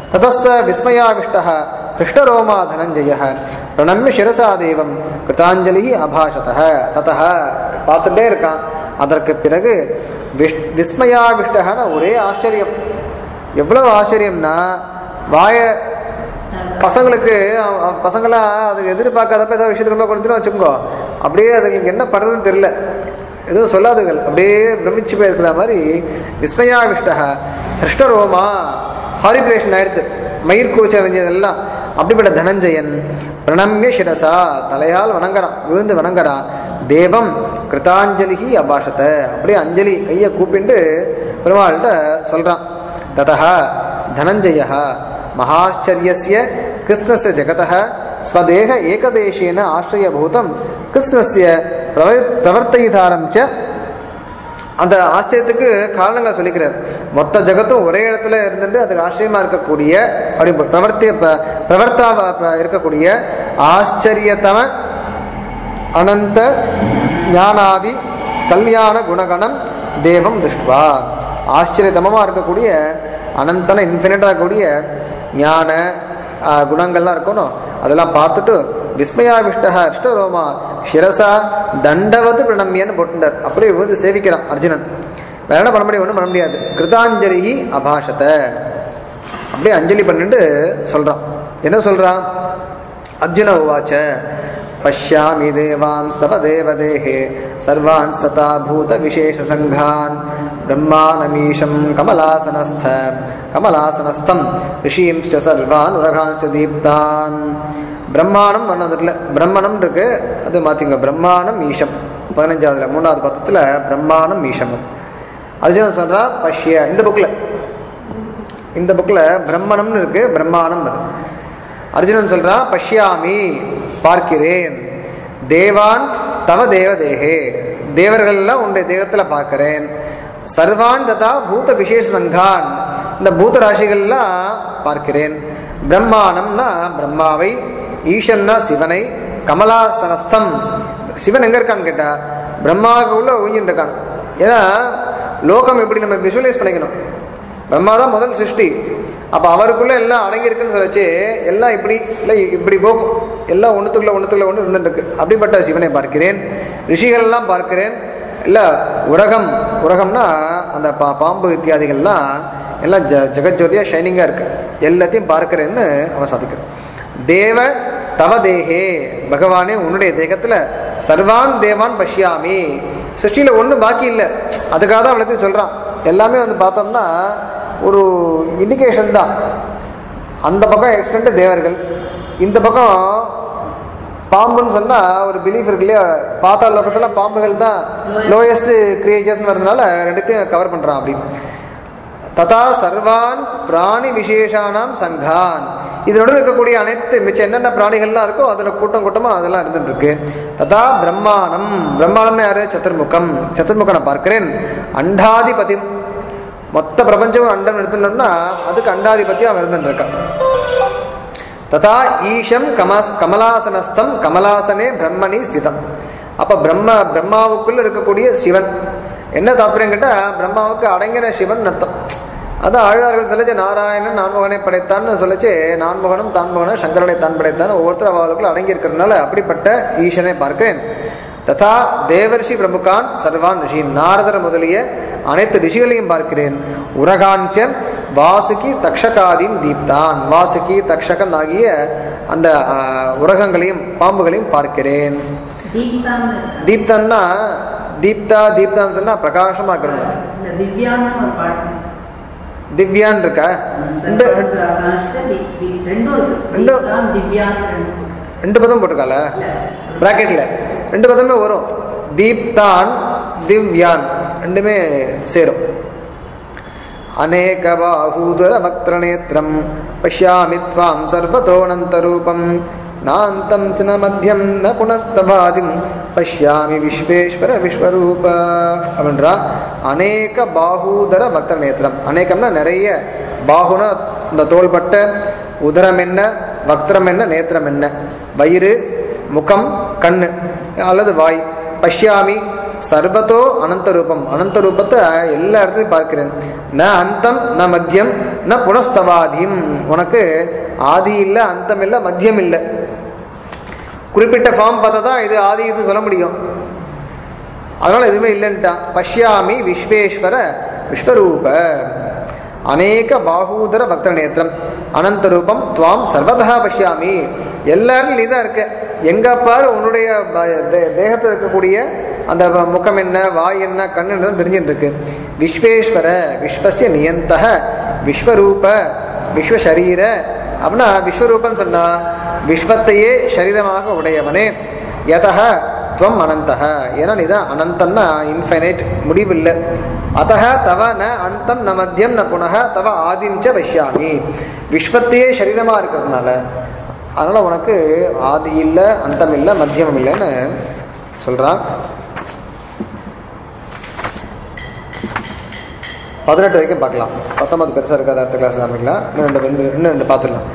ததஸ்த விஸ்மயாவிஷ்டः ஹிருஷ்டரோமா தனஞ்சய பிரணம்ய சிரசா தேவம் கிருதாஞ்சலி அபாஷதः ததः பார்த்துட்டே இருக்கான் அதற்கு பிறகு விஷ் விஸ்மயாவிஷ்டகன ஒரே ஆச்சரியம் எவ்வளவு ஆச்சரியம்னா வாய பசங்களுக்கு அவ- அவ- பசங்களாம் அது எதிர்பார்க்காதப்ப ஏதாவது விஷயத்துக்கு ரொம்ப கொடுத்துன்னு வச்சுக்கோ அப்படியே அதுங்களுக்கு என்ன பண்ணுறதுன்னு தெரியல எதுவும் சொல்லாதுகள் அப்படியே பிரமிச்சு போயிருக்கிற மாதிரி விஸ்மயாவிஷ்டக ஹிருஷ்டரோமா ஹாரிபிரேஷன் ஆயிடுத்து மயிர் கூச்சறிஞ்சதெல்லாம் அப்படிப்பட்ட தனஞ்சயன் பிரணம்ய சிரசா தலையால் வணங்குறான் விழுந்து வணங்குறான் தேவம் கிருதாஞ்சலிகி அபாஷத்தை அப்படியே அஞ்சலி கையை கூப்பிண்டு பெருமாள்கிட்ட சொல்றான் ததா தனஞ்சய மகாச்சரியஸ்ய கிருஷ்ணஸ்ய ஜகதः ஸ்வதேக ஏகதேசேன ஆசிரியபூதம் கிருஷ்ணஸ்ய பிரவ பிரவர்த்தயிதாரம் ச அந்த ஆச்சரியத்துக்கு காரணங்களை சொல்லிக்கிறார் மொத்த ஜகத்தும் ஒரே இடத்துல இருந்துட்டு அதுக்கு ஆச்சரியமா இருக்கக்கூடிய அப்படி பிரவர்த்தி ப- பிரவர்த்தாவ ப- இருக்கக்கூடிய ஆச்சரியத்தம அனந்த ஞானாதி கல்யாண குணகணம் தேவம் திருஷ்டுவா ஆச்சரியத்தமமாக இருக்கக்கூடிய அனந்தன இன்ஃபினிட்டாக இருக்கக்கூடிய ஞான ஆ, குணங்கள்லாம் இருக்கணும் அதெல்லாம் பார்த்துட்டு விஸ்மயாவிஷ்டா அஷ்டரோமா சிரசா தண்டவது பிரணம்யன்னு போட்டுட்டார் அப்படியே வந்து சேவிக்கிறான் அர்ஜுனன் வேற என்ன பண்ண முடியும் ஒன்றும் பண்ண முடியாது கிருதாஞ்சலி அபாஷத்தை அப்படியே அஞ்சலி பண்ணிட்டு சொல்றான் என்ன சொல்றான் அர்ஜுன உவாச்ச பஷ்யாமி தேவாंस्तव தேவதேஹே சர்வான்ஸ்ததா பூத விசேஷ சங்கான் பிரம்மானமீஷம் கமலாசனஸ்த கமலாசனஸ்தம் ரிஷீம்ச்ச சர்வான் உரகாஞ்ச தீப்தான் பிரம்மாணம் வர்ணதில் பிரம்மணம் இருக்கு அது மாத்திங்க பிரம்மாணம் ஈஷம் பதினஞ்சாவதுல மூணாவது பக்கத்துல பிரம்மாணம் ஈஷம் அர்ஜுனன் சொல்றா பஷ்ய இந்த புக்ல இந்த புக்கில் பிரம்மணம்னு இருக்கு பிரம்மாணம் அது அர்ஜுனன் சொல்றான் பஷ்யாமி பார்க்கிறேன் தேவான் தவ தேவ தேகே தேவர்கள் எல்லாம் உன்னுடைய தேகத்துல பார்க்கிறேன் சர்வான் ததா பூத விசேஷ சங்கான் இந்த பூத ராசிகள்லாம் பார்க்கிறேன் பிரம்மாணம்னா பிரம்மாவை ஈசன்னா சிவனை கமலாசனஸ்தம் சிவன் எங்க இருக்கான்னு கேட்டா பிரம்மாவுக்கு உள்ள ஊஞ்சின்னு இருக்கான் ஏன்னா லோகம் எப்படி நம்ம விஷுவலைஸ் பண்ணிக்கணும் பிரம்மா தான் முதல் சிருஷ்டி அப்போ அவருக்குள்ள எல்லாம் அடங்கியிருக்குன்னு சொல்லச்சு எல்லாம் இப்படி இல்லை இப்படி போகும் எல்லாம் ஒன்றுத்துக்குள்ள ஒன்றுத்துக்குள்ள ஒன்று இருந்துட்டு இருக்கு அப்படிப்பட்ட சிவனை பார்க்கிறேன் ரிஷிகள் எல்லாம் பார்க்கிறேன் இல்லை உரகம் உரகம்னா அந்த பா பாம்பு இத்தியாதிகள்லாம் எல்லாம் ஜ ஜெகஜோதியா ஷைனிங்காக இருக்கு எல்லாத்தையும் பார்க்கிறேன்னு அவன் சாதிக்கிறான் தேவ தவ தேகே பகவானே உன்னுடைய தேகத்துல சர்வான் தேவான் பஷ்யாமி சிருஷ்டியில ஒன்றும் பாக்கி இல்லை அதுக்காக தான் அவளத்தையும் சொல்றான் எல்லாமே வந்து பார்த்தோம்னா ஒரு இண்டிகேஷன் தான் அந்த பக்கம் எக்ஸ்டெண்ட் தேவர்கள் இந்த பக்கம் பாம்புன்னு சொன்னா ஒரு பிலீஃப் இருக்கு இல்லையா பாத்தாள் லோகத்துல பாம்புகள் தான் லோயஸ்ட் கிரியேச்சர்ஸ்னு வரதுனால ரெண்டுத்தையும் கவர் பண்றான் அப்படி ததா சர்வான் பிராணி விசேஷானாம் சங்கான் இதனோட இருக்கக்கூடிய அனைத்து மிச்சம் என்னென்ன பிராணிகள்லாம் இருக்கோ அதுல கூட்டம் கூட்டமா அதெல்லாம் இருந்துட்டு இருக்கு ததா பிரம்மாணம் பிரம்மாணம்னு யாரு சதுர்முகம் சதுர்முகனை பார்க்கிறேன் அண்டாதிபதி மொத்த பிரபஞ்சம் அண்டம் எடுத்துட்டோம்னா அதுக்கு அண்டாதிபத்தியம் அவன் இருந்துட்டு இருக்கான் ததா ஈஷம் கமஸ் கமலாசனஸ்தம் கமலாசனே பிரம்மணி ஸ்திதம் அப்ப பிரம்ம பிரம்மாவுக்குள்ள இருக்கக்கூடிய சிவன் என்ன தாற்பயம் கேட்டா பிரம்மாவுக்கு அடங்கின சிவன் அர்த்தம் அதான் ஆழ்வார்கள் சொல்லிச்சு நாராயணன் நான்முகனை படைத்தான்னு சொல்லிச்சு நான்முகனும் தான்முகனை சங்கரனை தான் படைத்தான் ஒவ்வொருத்தர் அவளுக்குள்ள அடங்கி இருக்கிறதுனால அப்படிப்பட்ட ஈசனை பார்க்கிறேன் ததா தேவர்ஷி பிரமுகான் சர்வான் ரிஷி நாரதர் முதலிய அனைத்து ரிஷிகளையும் பார்க்கிறேன் உரகாஞ்ச வாசுகி தக்ஷகாதீன் தீப்தான் வாசுகி தக்ஷகன் ஆகிய அந்த ஆஹ், உரகங்களையும் பாம்புகளையும் பார்க்கிறேன் தீப்தான்னு இருக்கு. தீப்தன்னா தீப்தா தீப்தான்னு சொன்னா பிரகாசமா இருக்கணும் இந்த திவ்யான்னு ஒரு பாட்டு திவ்யான் இருக்கா ரெண்டு சர்வபிரகாஷ்ட தி- தி- ரெண்டும் இருக்கு ரெண்டும். தீப்தான், திவ்யான்னு ரெண்டும். ரெண்டு பதம் போட்டிருக்கால இல்ல. பிராக்கெட்ல ரெண்டு பதமே வரும் தீப்தான் திவ்யான் ரெண்டுமே சேரும் அநேக பாகூதர வக்திரநேத்திரம் பஷ்யாமி த்வாம் சர்வதோனந்தரூபம் நாந்தம் ச ந மத்தியம் ந புனஸ்தபாதிம் பஷ்யாமி விஸ்வேஸ்வர விஸ்வரூப அப்படின்றா அநேக பாகூதர வக்திர நேத்திரம் அநேகம்னா நிறைய பாகுனா இந்த தோள்பட்ட உதரம் என்ன வக்திரம் என்ன நேத்திரம் என்ன வயிறு முகம் கண்ணு அல்லது வாய் பஷ்யாமி சர்வதோ அனந்த ரூபம் அனந்த ரூபத்தை எல்லா இடத்துலையும் பார்க்கிறேன் ந அந்தம் ந மத்தியம் ந புனஸ்தவாதியும் உனக்கு ஆதி இல்லை அந்தம் இல்லை மத்தியம் இல்லை குறிப்பிட்ட ஃபார்ம் பார்த்தா தான் இது ஆதி இது சொல்ல முடியும் அதனால எதுவுமே இல்லைன்ட்டான் பஷ்யாமி விஸ்வேஸ்வர விஸ்வரூப அநேக பாகூதர பக்த நேத்திரம் அனந்த ரூபம் துவாம் சர்வதா பஷ்யாமி எல்லாரும் நீ தான் இருக்க எங்க பாரு உன்னுடைய ப- தே- தேகத்தில் இருக்கக்கூடிய அந்த வ- முகம் என்ன வாய் என்ன கண் என்ன தெரிஞ்சுட்டு இருக்கு விஸ்வேஸ்வர விஸ்வசிய நியந்தக விஸ்வரூப விஸ்வசரீர அப்படின்னா விஸ்வரூபம் சொன்னா விஸ்வத்தையே சரீரமாக உடையவனே யதக துவம் அனந்தக ஏன்னா நீதான் அனந்தன்னா இன்ஃபைனைட் முடிவில்லை அத்தக தவ ந அந்தம் ந மத்தியம் ந புனக தவ ஆதிஞ்ச பஷ்யாமி விஸ்வத்தையே சரீரமா இருக்கிறதுனால அதனால உனக்கு ஆதி இல்லை அந்தம் இல்லை மத்தியமம் இல்லைன்னு சொல்றான் பதினெட்டு வரைக்கும் பார்க்கலாம் பத்தொன்பது பெருசாக இருக்காது அடுத்த கிளாஸ் ஆரம்பிக்கலாம் இன்னும் ரெண்டு ரெண்டு இன்னும் ரெண்டு பார்த்துடலாம்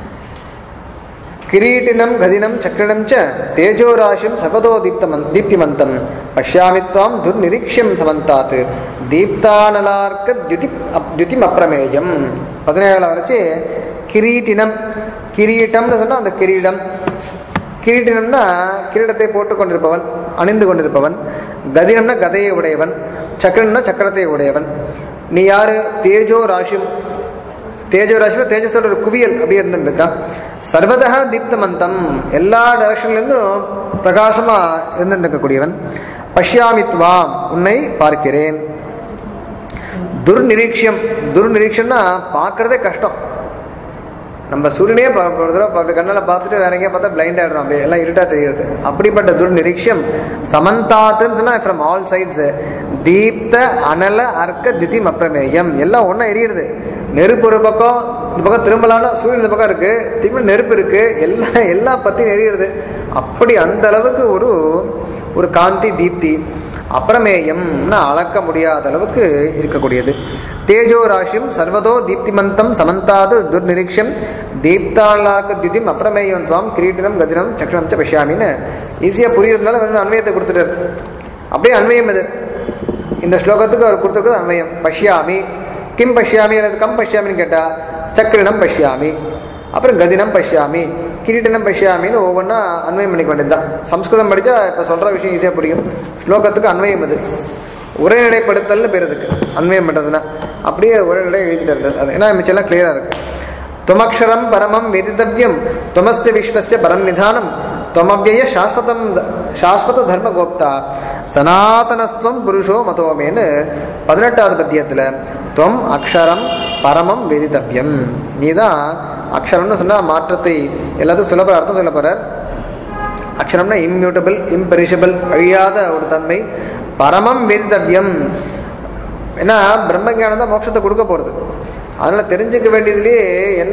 கிரீட்டினம் கதினம் சக்கரணம் ச தேஜோராசிம் சபதோ தீப்தமன் தீப்திமந்தம் பஷ்யாமி துவாம் துர்நிரீக்ஷம் சமந்தாத் தீப்தானலார்க்க துதி துதிம் அப்பிரமேயம் பதினேழாம் வரைச்சு கிரீட்டினம் கிரீட்டம்னு சொன்னா அந்த கிரீடம் கிரீட்டினம்னா கிரீடத்தை போட்டு கொண்டிருப்பவன் அணிந்து கொண்டிருப்பவன் கதினம்னா கதையை உடையவன் சக்கரம்னா சக்கரத்தை உடையவன் நீ யாரு தேஜோ ராசிம் தேஜோ ராசியில தேஜஸோட ஒரு குவியல் அப்படியே இருந்துருக்கா சர்வதா தீப்தமந்தம் எல்லா டைரக்ஷன்லேருந்தும் பிரகாசமா இருந்துட்டு இருக்கக்கூடியவன் பஷ்யாமித்வாம் உன்னை பார்க்கிறேன் துர்நிரீக்ஷம் துர்நிரீக்ஷம்னா பார்க்கறதே கஷ்டம் நம்ம சூரியனே பா- ஒரு தடவை அப்படி கண்ணால் பார்த்துட்டு வேற எங்கேயா பார்த்தா பிளைண்ட் ஆயிடுறோம் அப்படியே எல்லாம் இருட்டா தெரியுது அப்படிப்பட்ட துர்நிரீக்ஷம் சமந்தாத்துன்னு சொன்னா ஃப்ரம் ஆல் சைட்ஸ் தீப்த அனல அர்க்க திதி அப்பிரமேயம் எல்லாம் ஒன்றா எரியுது நெருப்பு ஒரு பக்கம் இந்த பக்கம் திரும்பலாம்னா சூரியன் இந்த பக்கம் இருக்கு திரும்ப நெருப்பு இருக்கு எல்லாம் எல்லாம் பத்தி எரியுது அப்படி அந்த அளவுக்கு ஒரு ஒரு காந்தி தீப்தி அப்பிரமேயம்னா அளக்க முடியாத அளவுக்கு இருக்கக்கூடியது தேஜோ ராசியும் சர்வதோ தீப்திமந்தம் சமந்தாது துர்நிரீக்ஷம் தீப்தாளாக்க திதிம் அப்பிரமேயம் துவாம் கிரீட்டினம் கதினம் சக்கரம் ச பஷ்யாமின்னு ஈஸியாக புரியறதுனால வெறும் அன்வயத்தை கொடுத்துட்டார் அப்படியே அன்வயம் இது இந்த ஸ்லோகத்துக்கு அவர் கொடுத்துருக்கிறது அன்வயம் பஷ்யாமி கிம் பஷ்யாமி அல்லது கம் பஷ்யாமின்னு கேட்டா சக்கரினம் பஷ்யாமி அப்புறம் கதினம் பஷ்யாமி கிரீட்டனம் பஷ்யாமின்னு ஒவ்வொன்றா அன்வயம் பண்ணிக்க வேண்டியதுதான் சம்ஸ்கிருதம் படித்தா இப்போ சொல்கிற விஷயம் ஈஸியாக புரியும் ஸ்லோகத்துக்கு அன்வயம் அது உரைநடைப்படுத்தல்னு பேர் அதுக்கு அன்வயம் பண்ணுறதுன்னா அப்படியே உரைநடை எழுதிட்டு இருந்தது அது ஏன்னா மிச்சம்லாம் கிளியராக இருக்கு துவமக்ஷரம் பரமம் வேதித்தவ்யம் துவமஸ்ய விஸ்வஸ்ய பரம் நிதானம் துவமவ்யய சாஸ்வதம் சாஸ்வத தர்ம கோப்தா சனாதனஸ்துவம் புருஷோ மதோமேன்னு பதினெட்டாவது பத்தியத்தில் துவம் அக்ஷரம் பரமம் வேதித்தவ்யம் நீ தான் அக்ஷரம்னு சொன்னால் மாற்றத்தை எல்லாத்துக்கும் சொல்ல போகிற அர்த்தம் சொல்ல போகிறார் அக்ஷரம்னா இம்யூட்டபிள் இம்பெரிஷபிள் அழியாத ஒரு தன்மை பரமம் வேதித்தவ்யம் ஏன்னா பிரம்ம ஞானம் தான் மோட்சத்தை கொடுக்க போகிறது அதனால் தெரிஞ்சுக்க வேண்டியதுலேயே என்ன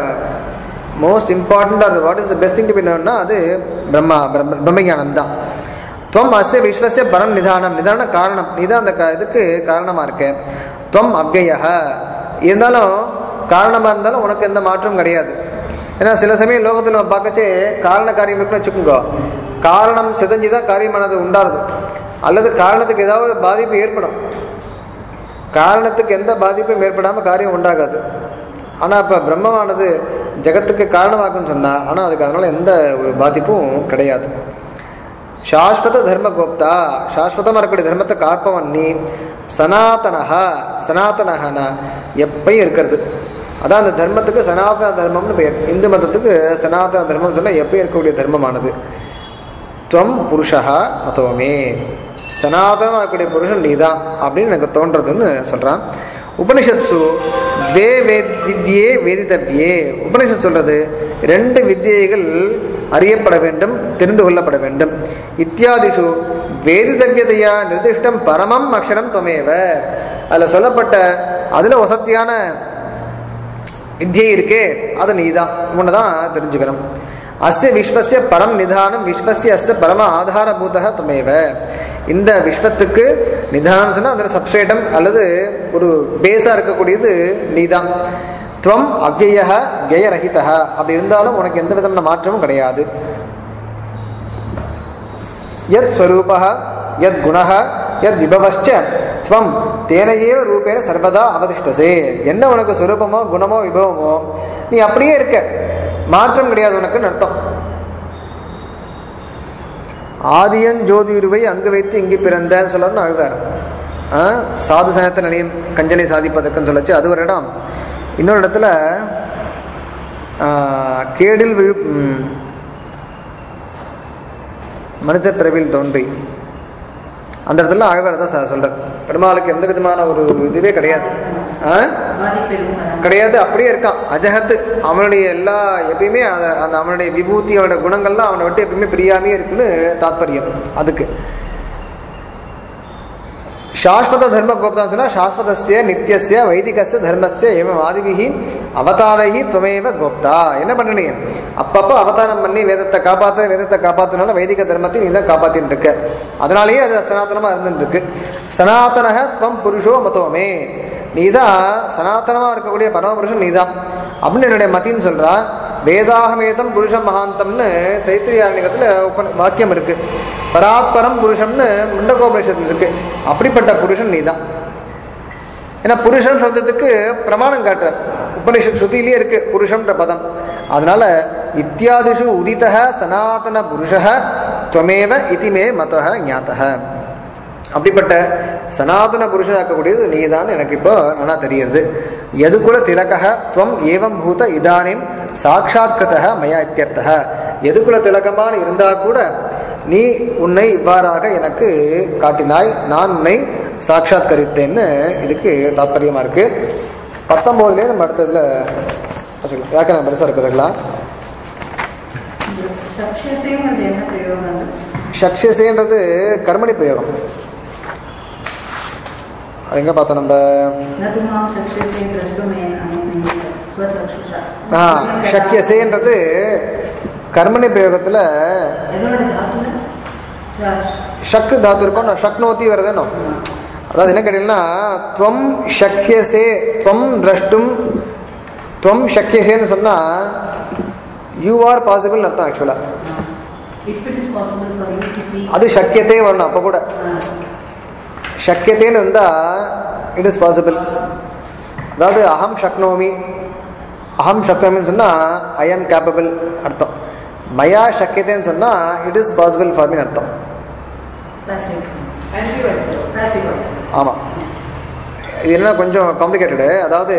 மோஸ்ட் இம்பார்ட்டண்ட் அது what is the best thing to பின்னா அது பிரம்மா பிரம்ம பிரம்மஞானம் தான் துவம் அஸ்ய விஸ்வசிய பரம் நிதானம் நிதான காரணம் நீ தான் அந்த க- இதுக்கு காரணமாக இருக்க துவம் அவ்யய இருந்தாலும் காரணமாக இருந்தாலும் உனக்கு எந்த மாற்றமும் கிடையாது ஏன்னா சில சமயம் லோகத்தில் நம்ம பார்க்கச்சே காரண காரியம் இருக்குன்னு வச்சுக்கோங்க காரணம் சிதைஞ்சு தான் காரியமானது உண்டாருது அல்லது காரணத்துக்கு ஏதாவது பாதிப்பு ஏற்படும் காரணத்துக்கு எந்த பாதிப்பும் ஏற்படாமல் காரியம் உண்டாகாது ஆனால் இப்போ பிரம்மமானது ஜெகத்துக்கு காரணமாக்குன்னு சொன்னால் ஆனால் அதுக்கு அதனால் எந்த ஒரு பாதிப்பும் கிடையாது சாஸ்வத தர்ம கோப்தா சாஸ்வதமாக இருக்கக்கூடிய தர்மத்தை காப்பவன் நீ சனாதனஹா சனாதனஹனா எப்பயும் இருக்கிறது அதான் அந்த தர்மத்துக்கு சனாதன தர்மம்னு பெயர் இந்து மதத்துக்கு சனாதன தர்மம் சொன்னால் எப்பயும் இருக்கக்கூடிய தர்மமானது துவம் புருஷா மதோமே சனாதனமாக இருக்கக்கூடிய புருஷன் நீதான் அப்படின்னு எனக்கு தோன்றதுன்னு சொல்கிறான் உபனிஷத்சு வே வேத் வித்யே வேதித்தவ்யே உபனிஷத் சொல்றது ரெண்டு வித்தியைகள் அறியப்பட வேண்டும் தெரிந்து கொள்ளப்பட வேண்டும் இத்தியாதிஷு வேதித்தவ்யதையா நிர்திஷ்டம் பரமம் அக்ஷரம் துவமேவ அதில் சொல்லப்பட்ட அதில் வசத்தியான வித்யை இருக்கே அது நீதான் உன்னை தான் தெரிஞ்சுக்கணும் அஸ்ய விஸ்வசிய பரம் நிதானம் விஸ்வசிய அஸ்ய பரம ஆதாரபூதக துமேவ இந்த விஸ்வத்துக்கு நிதானம் சொன்னால் அதில் சப்ஸ்ட்ரேட்டம் அல்லது ஒரு பேஸாக இருக்கக்கூடியது நீதான் துவம் அவ்வய வியரகித அப்படி இருந்தாலும் உனக்கு எந்த விதமான மாற்றமும் கிடையாது யத் ஸ்வரூபா யத் குணः யத் விபவश्च துவம் தேனையேவ ரூபேன சர்வதா அவதிஷ்டசே என்ன உனக்கு சுரூபமோ குணமோ விபவமோ நீ அப்படியே இருக்க மாற்றம் கிடையாது உனக்குன்னு அர்த்தம் ஆதியன் ஜோதியுருவை அங்கு வைத்து இங்கு பிறந்தன்னு சொல்லணும்னு அழுவார் ஆ, சாது சனத்த நிலையம் கஞ்சனை சாதிப்பதற்குன்னு சொல்லச்சு அது ஒரு இடம் இன்னொரு இடத்துல ஆ, கேடில் விழு ம், மனித பிறவில் தோன்றி அந்த இடத்துல ஆழ்வார் தான் ச- சொல்றார் பெருமாளுக்கு எந்த விதமான ஒரு இதுவே கிடையாது ஆ? பாதிப்பெரும் அதான். கிடையாது அப்படியே இருக்கான் அஜகத்து அவனுடைய எல்லா எப்பயுமே அத- அந்த அவனுடைய விபூதி அவனுடைய குணங்கள்லாம் அவனை விட்டு எப்பயுமே பிரியாமே இருக்குன்னு தாத்பரியம் அதுக்கு சாஸ்வத தர்ம கோப்தான் சொன்னா சாஸ்வதஸ்ய நித்தியஸ்ய வைதிகஸ்ய தர்மஸ்ய ஏவம் ஆதிவிஹி அவதாரைஹி துவமேவ கோப்தா என்ன பண்ண நீ அப்பப்போ அவதாரம் பண்ணி வேதத்தை காப்பாத்த வேதத்தை காப்பாத்தினால வைதிக தர்மத்தை நீ தான் காப்பாத்தின்னு இருக்க அதனாலேயே அது சனாதனமா இருந்துட்டு இருக்கு சனாதனக துவம் புருஷோ மதோமே நீதான் சனாதனமா இருக்கக்கூடிய பரமபுருஷன் நீதான் அப்படின்னு என்னுடைய மத்தின்னு சொல்றா வேதாகமேதம் புருஷம் மகாந்தம்னு தைத்திரியாரணிகத்துல உப வாக்கியம் இருக்கு பராத்பரம் புருஷம்னு முண்டகோபனிஷத்துல இருக்கு அப்படிப்பட்ட புருஷன் நீதான் ஏன்னா புருஷன் சொல்றதுக்கு பிரமாணம் காட்டுறார் உபனிஷத் ஸ்ருதியிலேயே இருக்கு புருஷன்ற பதம் அதனால இத்தியாதிஷு உதிதः சனாதன புருஷः துவமேவ இதிமே மதः ஞாத்தः அப்படிப்பட்ட சனாதன புருஷனாக்கக்கூடியது நீதான் எனக்கு இப்போ நல்லா தெரியுது எதுகுல திலகः துவம் ஏவம் பூத இதானிம் சாட்சாத்கிருதः மயா இத்தியர்த்தः எதுகுல திலகமான இருந்தா கூட நீ உன்னை இவ்வாறாக எனக்கு காட்டினாய் நான் உன்னை சாட்சாத்கரித்தேன்னு இதுக்கு தாத்பரியமா இருக்கு பத்தொன்பதுலேயே நம்ம அடுத்ததுல சொல்லலாம். வியாக்கரணம் பெருசா இருக்குதுங்களா இந்த சக்ஷசேங்கிறது என்ன பிரயோகம் அது? ஷக்ஷசேன்றது கர்மணி பிரயோகம் அது எங்க பார்த்தோம் நம்ம न तु मां शक्ष्यसे द्रष्टुमे स्वचक्षुषा ஆ ஷக்கியசேன்றது கர்மணி பிரயோகத்துல எதோட தாத்துல ஷக்கு தாத்து இருக்கும் நான் ஷக்னோத்தி வருதுன்னு அதாவது என்ன கேட்டீங்கன்னா துவம் ஷக்கியசே துவம் திரஷ்டும் துவம் ஷக்கியசேன்னு சொன்னா யூ ஆர் பாசிபிள் அர்த்தம் actually if it is possible for you to see அது ஷக்கியத்தே வரணும் அப்போ கூட ஷக்கியத்தேன்னு வந்தா இட் இஸ் பாசிபிள் அதாவது அகம் ஷக்னோமி அகம் ஷக்னோமின்னு சொன்னா ஐ ஆம் கேப்பபிள் அர்த்தம் மயா ஷக்கியத்தேன்னு சொன்னா it is possible for mean அர்த்தம் passive passive voice ஆமாம் இது என்ன கொஞ்சம் காம்ப்ளிகேட்டடு அதாவது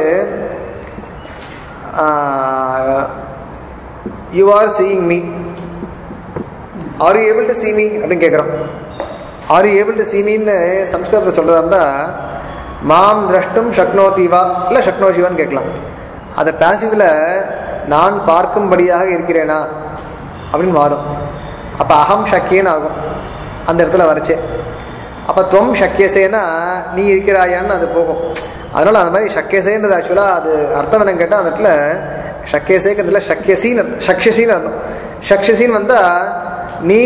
you are seeing me are you able to see me அப்படின்னு கேட்குறோம் are you able to see மீன்னு சம்ஸ்கிருதத்தில் சொல்கிறதா இருந்தால் மாம் திரஷ்டும் ஷக்னோதிவா இல்லை ஷக்னோஷிவான்னு கேட்கலாம் அதை பேசிவில் நான் பார்க்கும்படியாக இருக்கிறேனா அப்படின்னு மாறும் அப்போ அகம் ஷக்கியன்னு ஆகும் அந்த இடத்துல வரைச்சே அப்போ துவம் ஷக்கியசேனா நீ இருக்கிறாயான்னு அது போகும் அதனால அந்த மாதிரி ஷக்கியசேன்றது ஆக்சுவலாக அது அர்த்தம் என்னன்னு கேட்டால் அந்த இடத்துல ஷக்கியசேக்கிறதுல ஷக்கியசின்னு அர்த்தம் ஷக்ஷசின்னு அர்த்தம் ஷக்ஷசின்னு வந்தால் நீ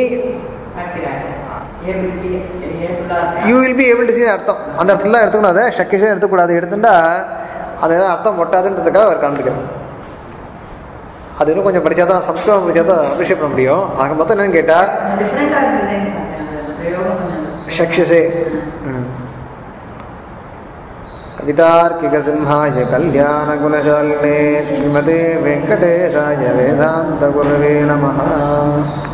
you will be able to seen அர்த்தம் அந்த இடத்துல எடுத்துக்கணும் அதை ஷக்கியசேன் எடுத்துக்கூடாது எடுத்துட்டா அது அர்த்தம் ஒட்டாதுன்றதுக்காக அவர் காண்பிக்கிறோம் அது இன்னும் கொஞ்சம் படித்தா தான் சம்ஸ்கிருதம் படித்தா தான் அப்ரிஷியேட் பண்ண முடியும் ஆக மொத்தம் என்னன்னு கேட்டால் டிஃப்ரெண்டாக இருக்குதுன்னு அந்த பிரயோகம் பண்ணது ஷக்ஷசே कवितार्किकसिंहाय कल्याणगुणशालिने श्रीमते वेङ्कटेशाय वेदान्तगुरवे नमः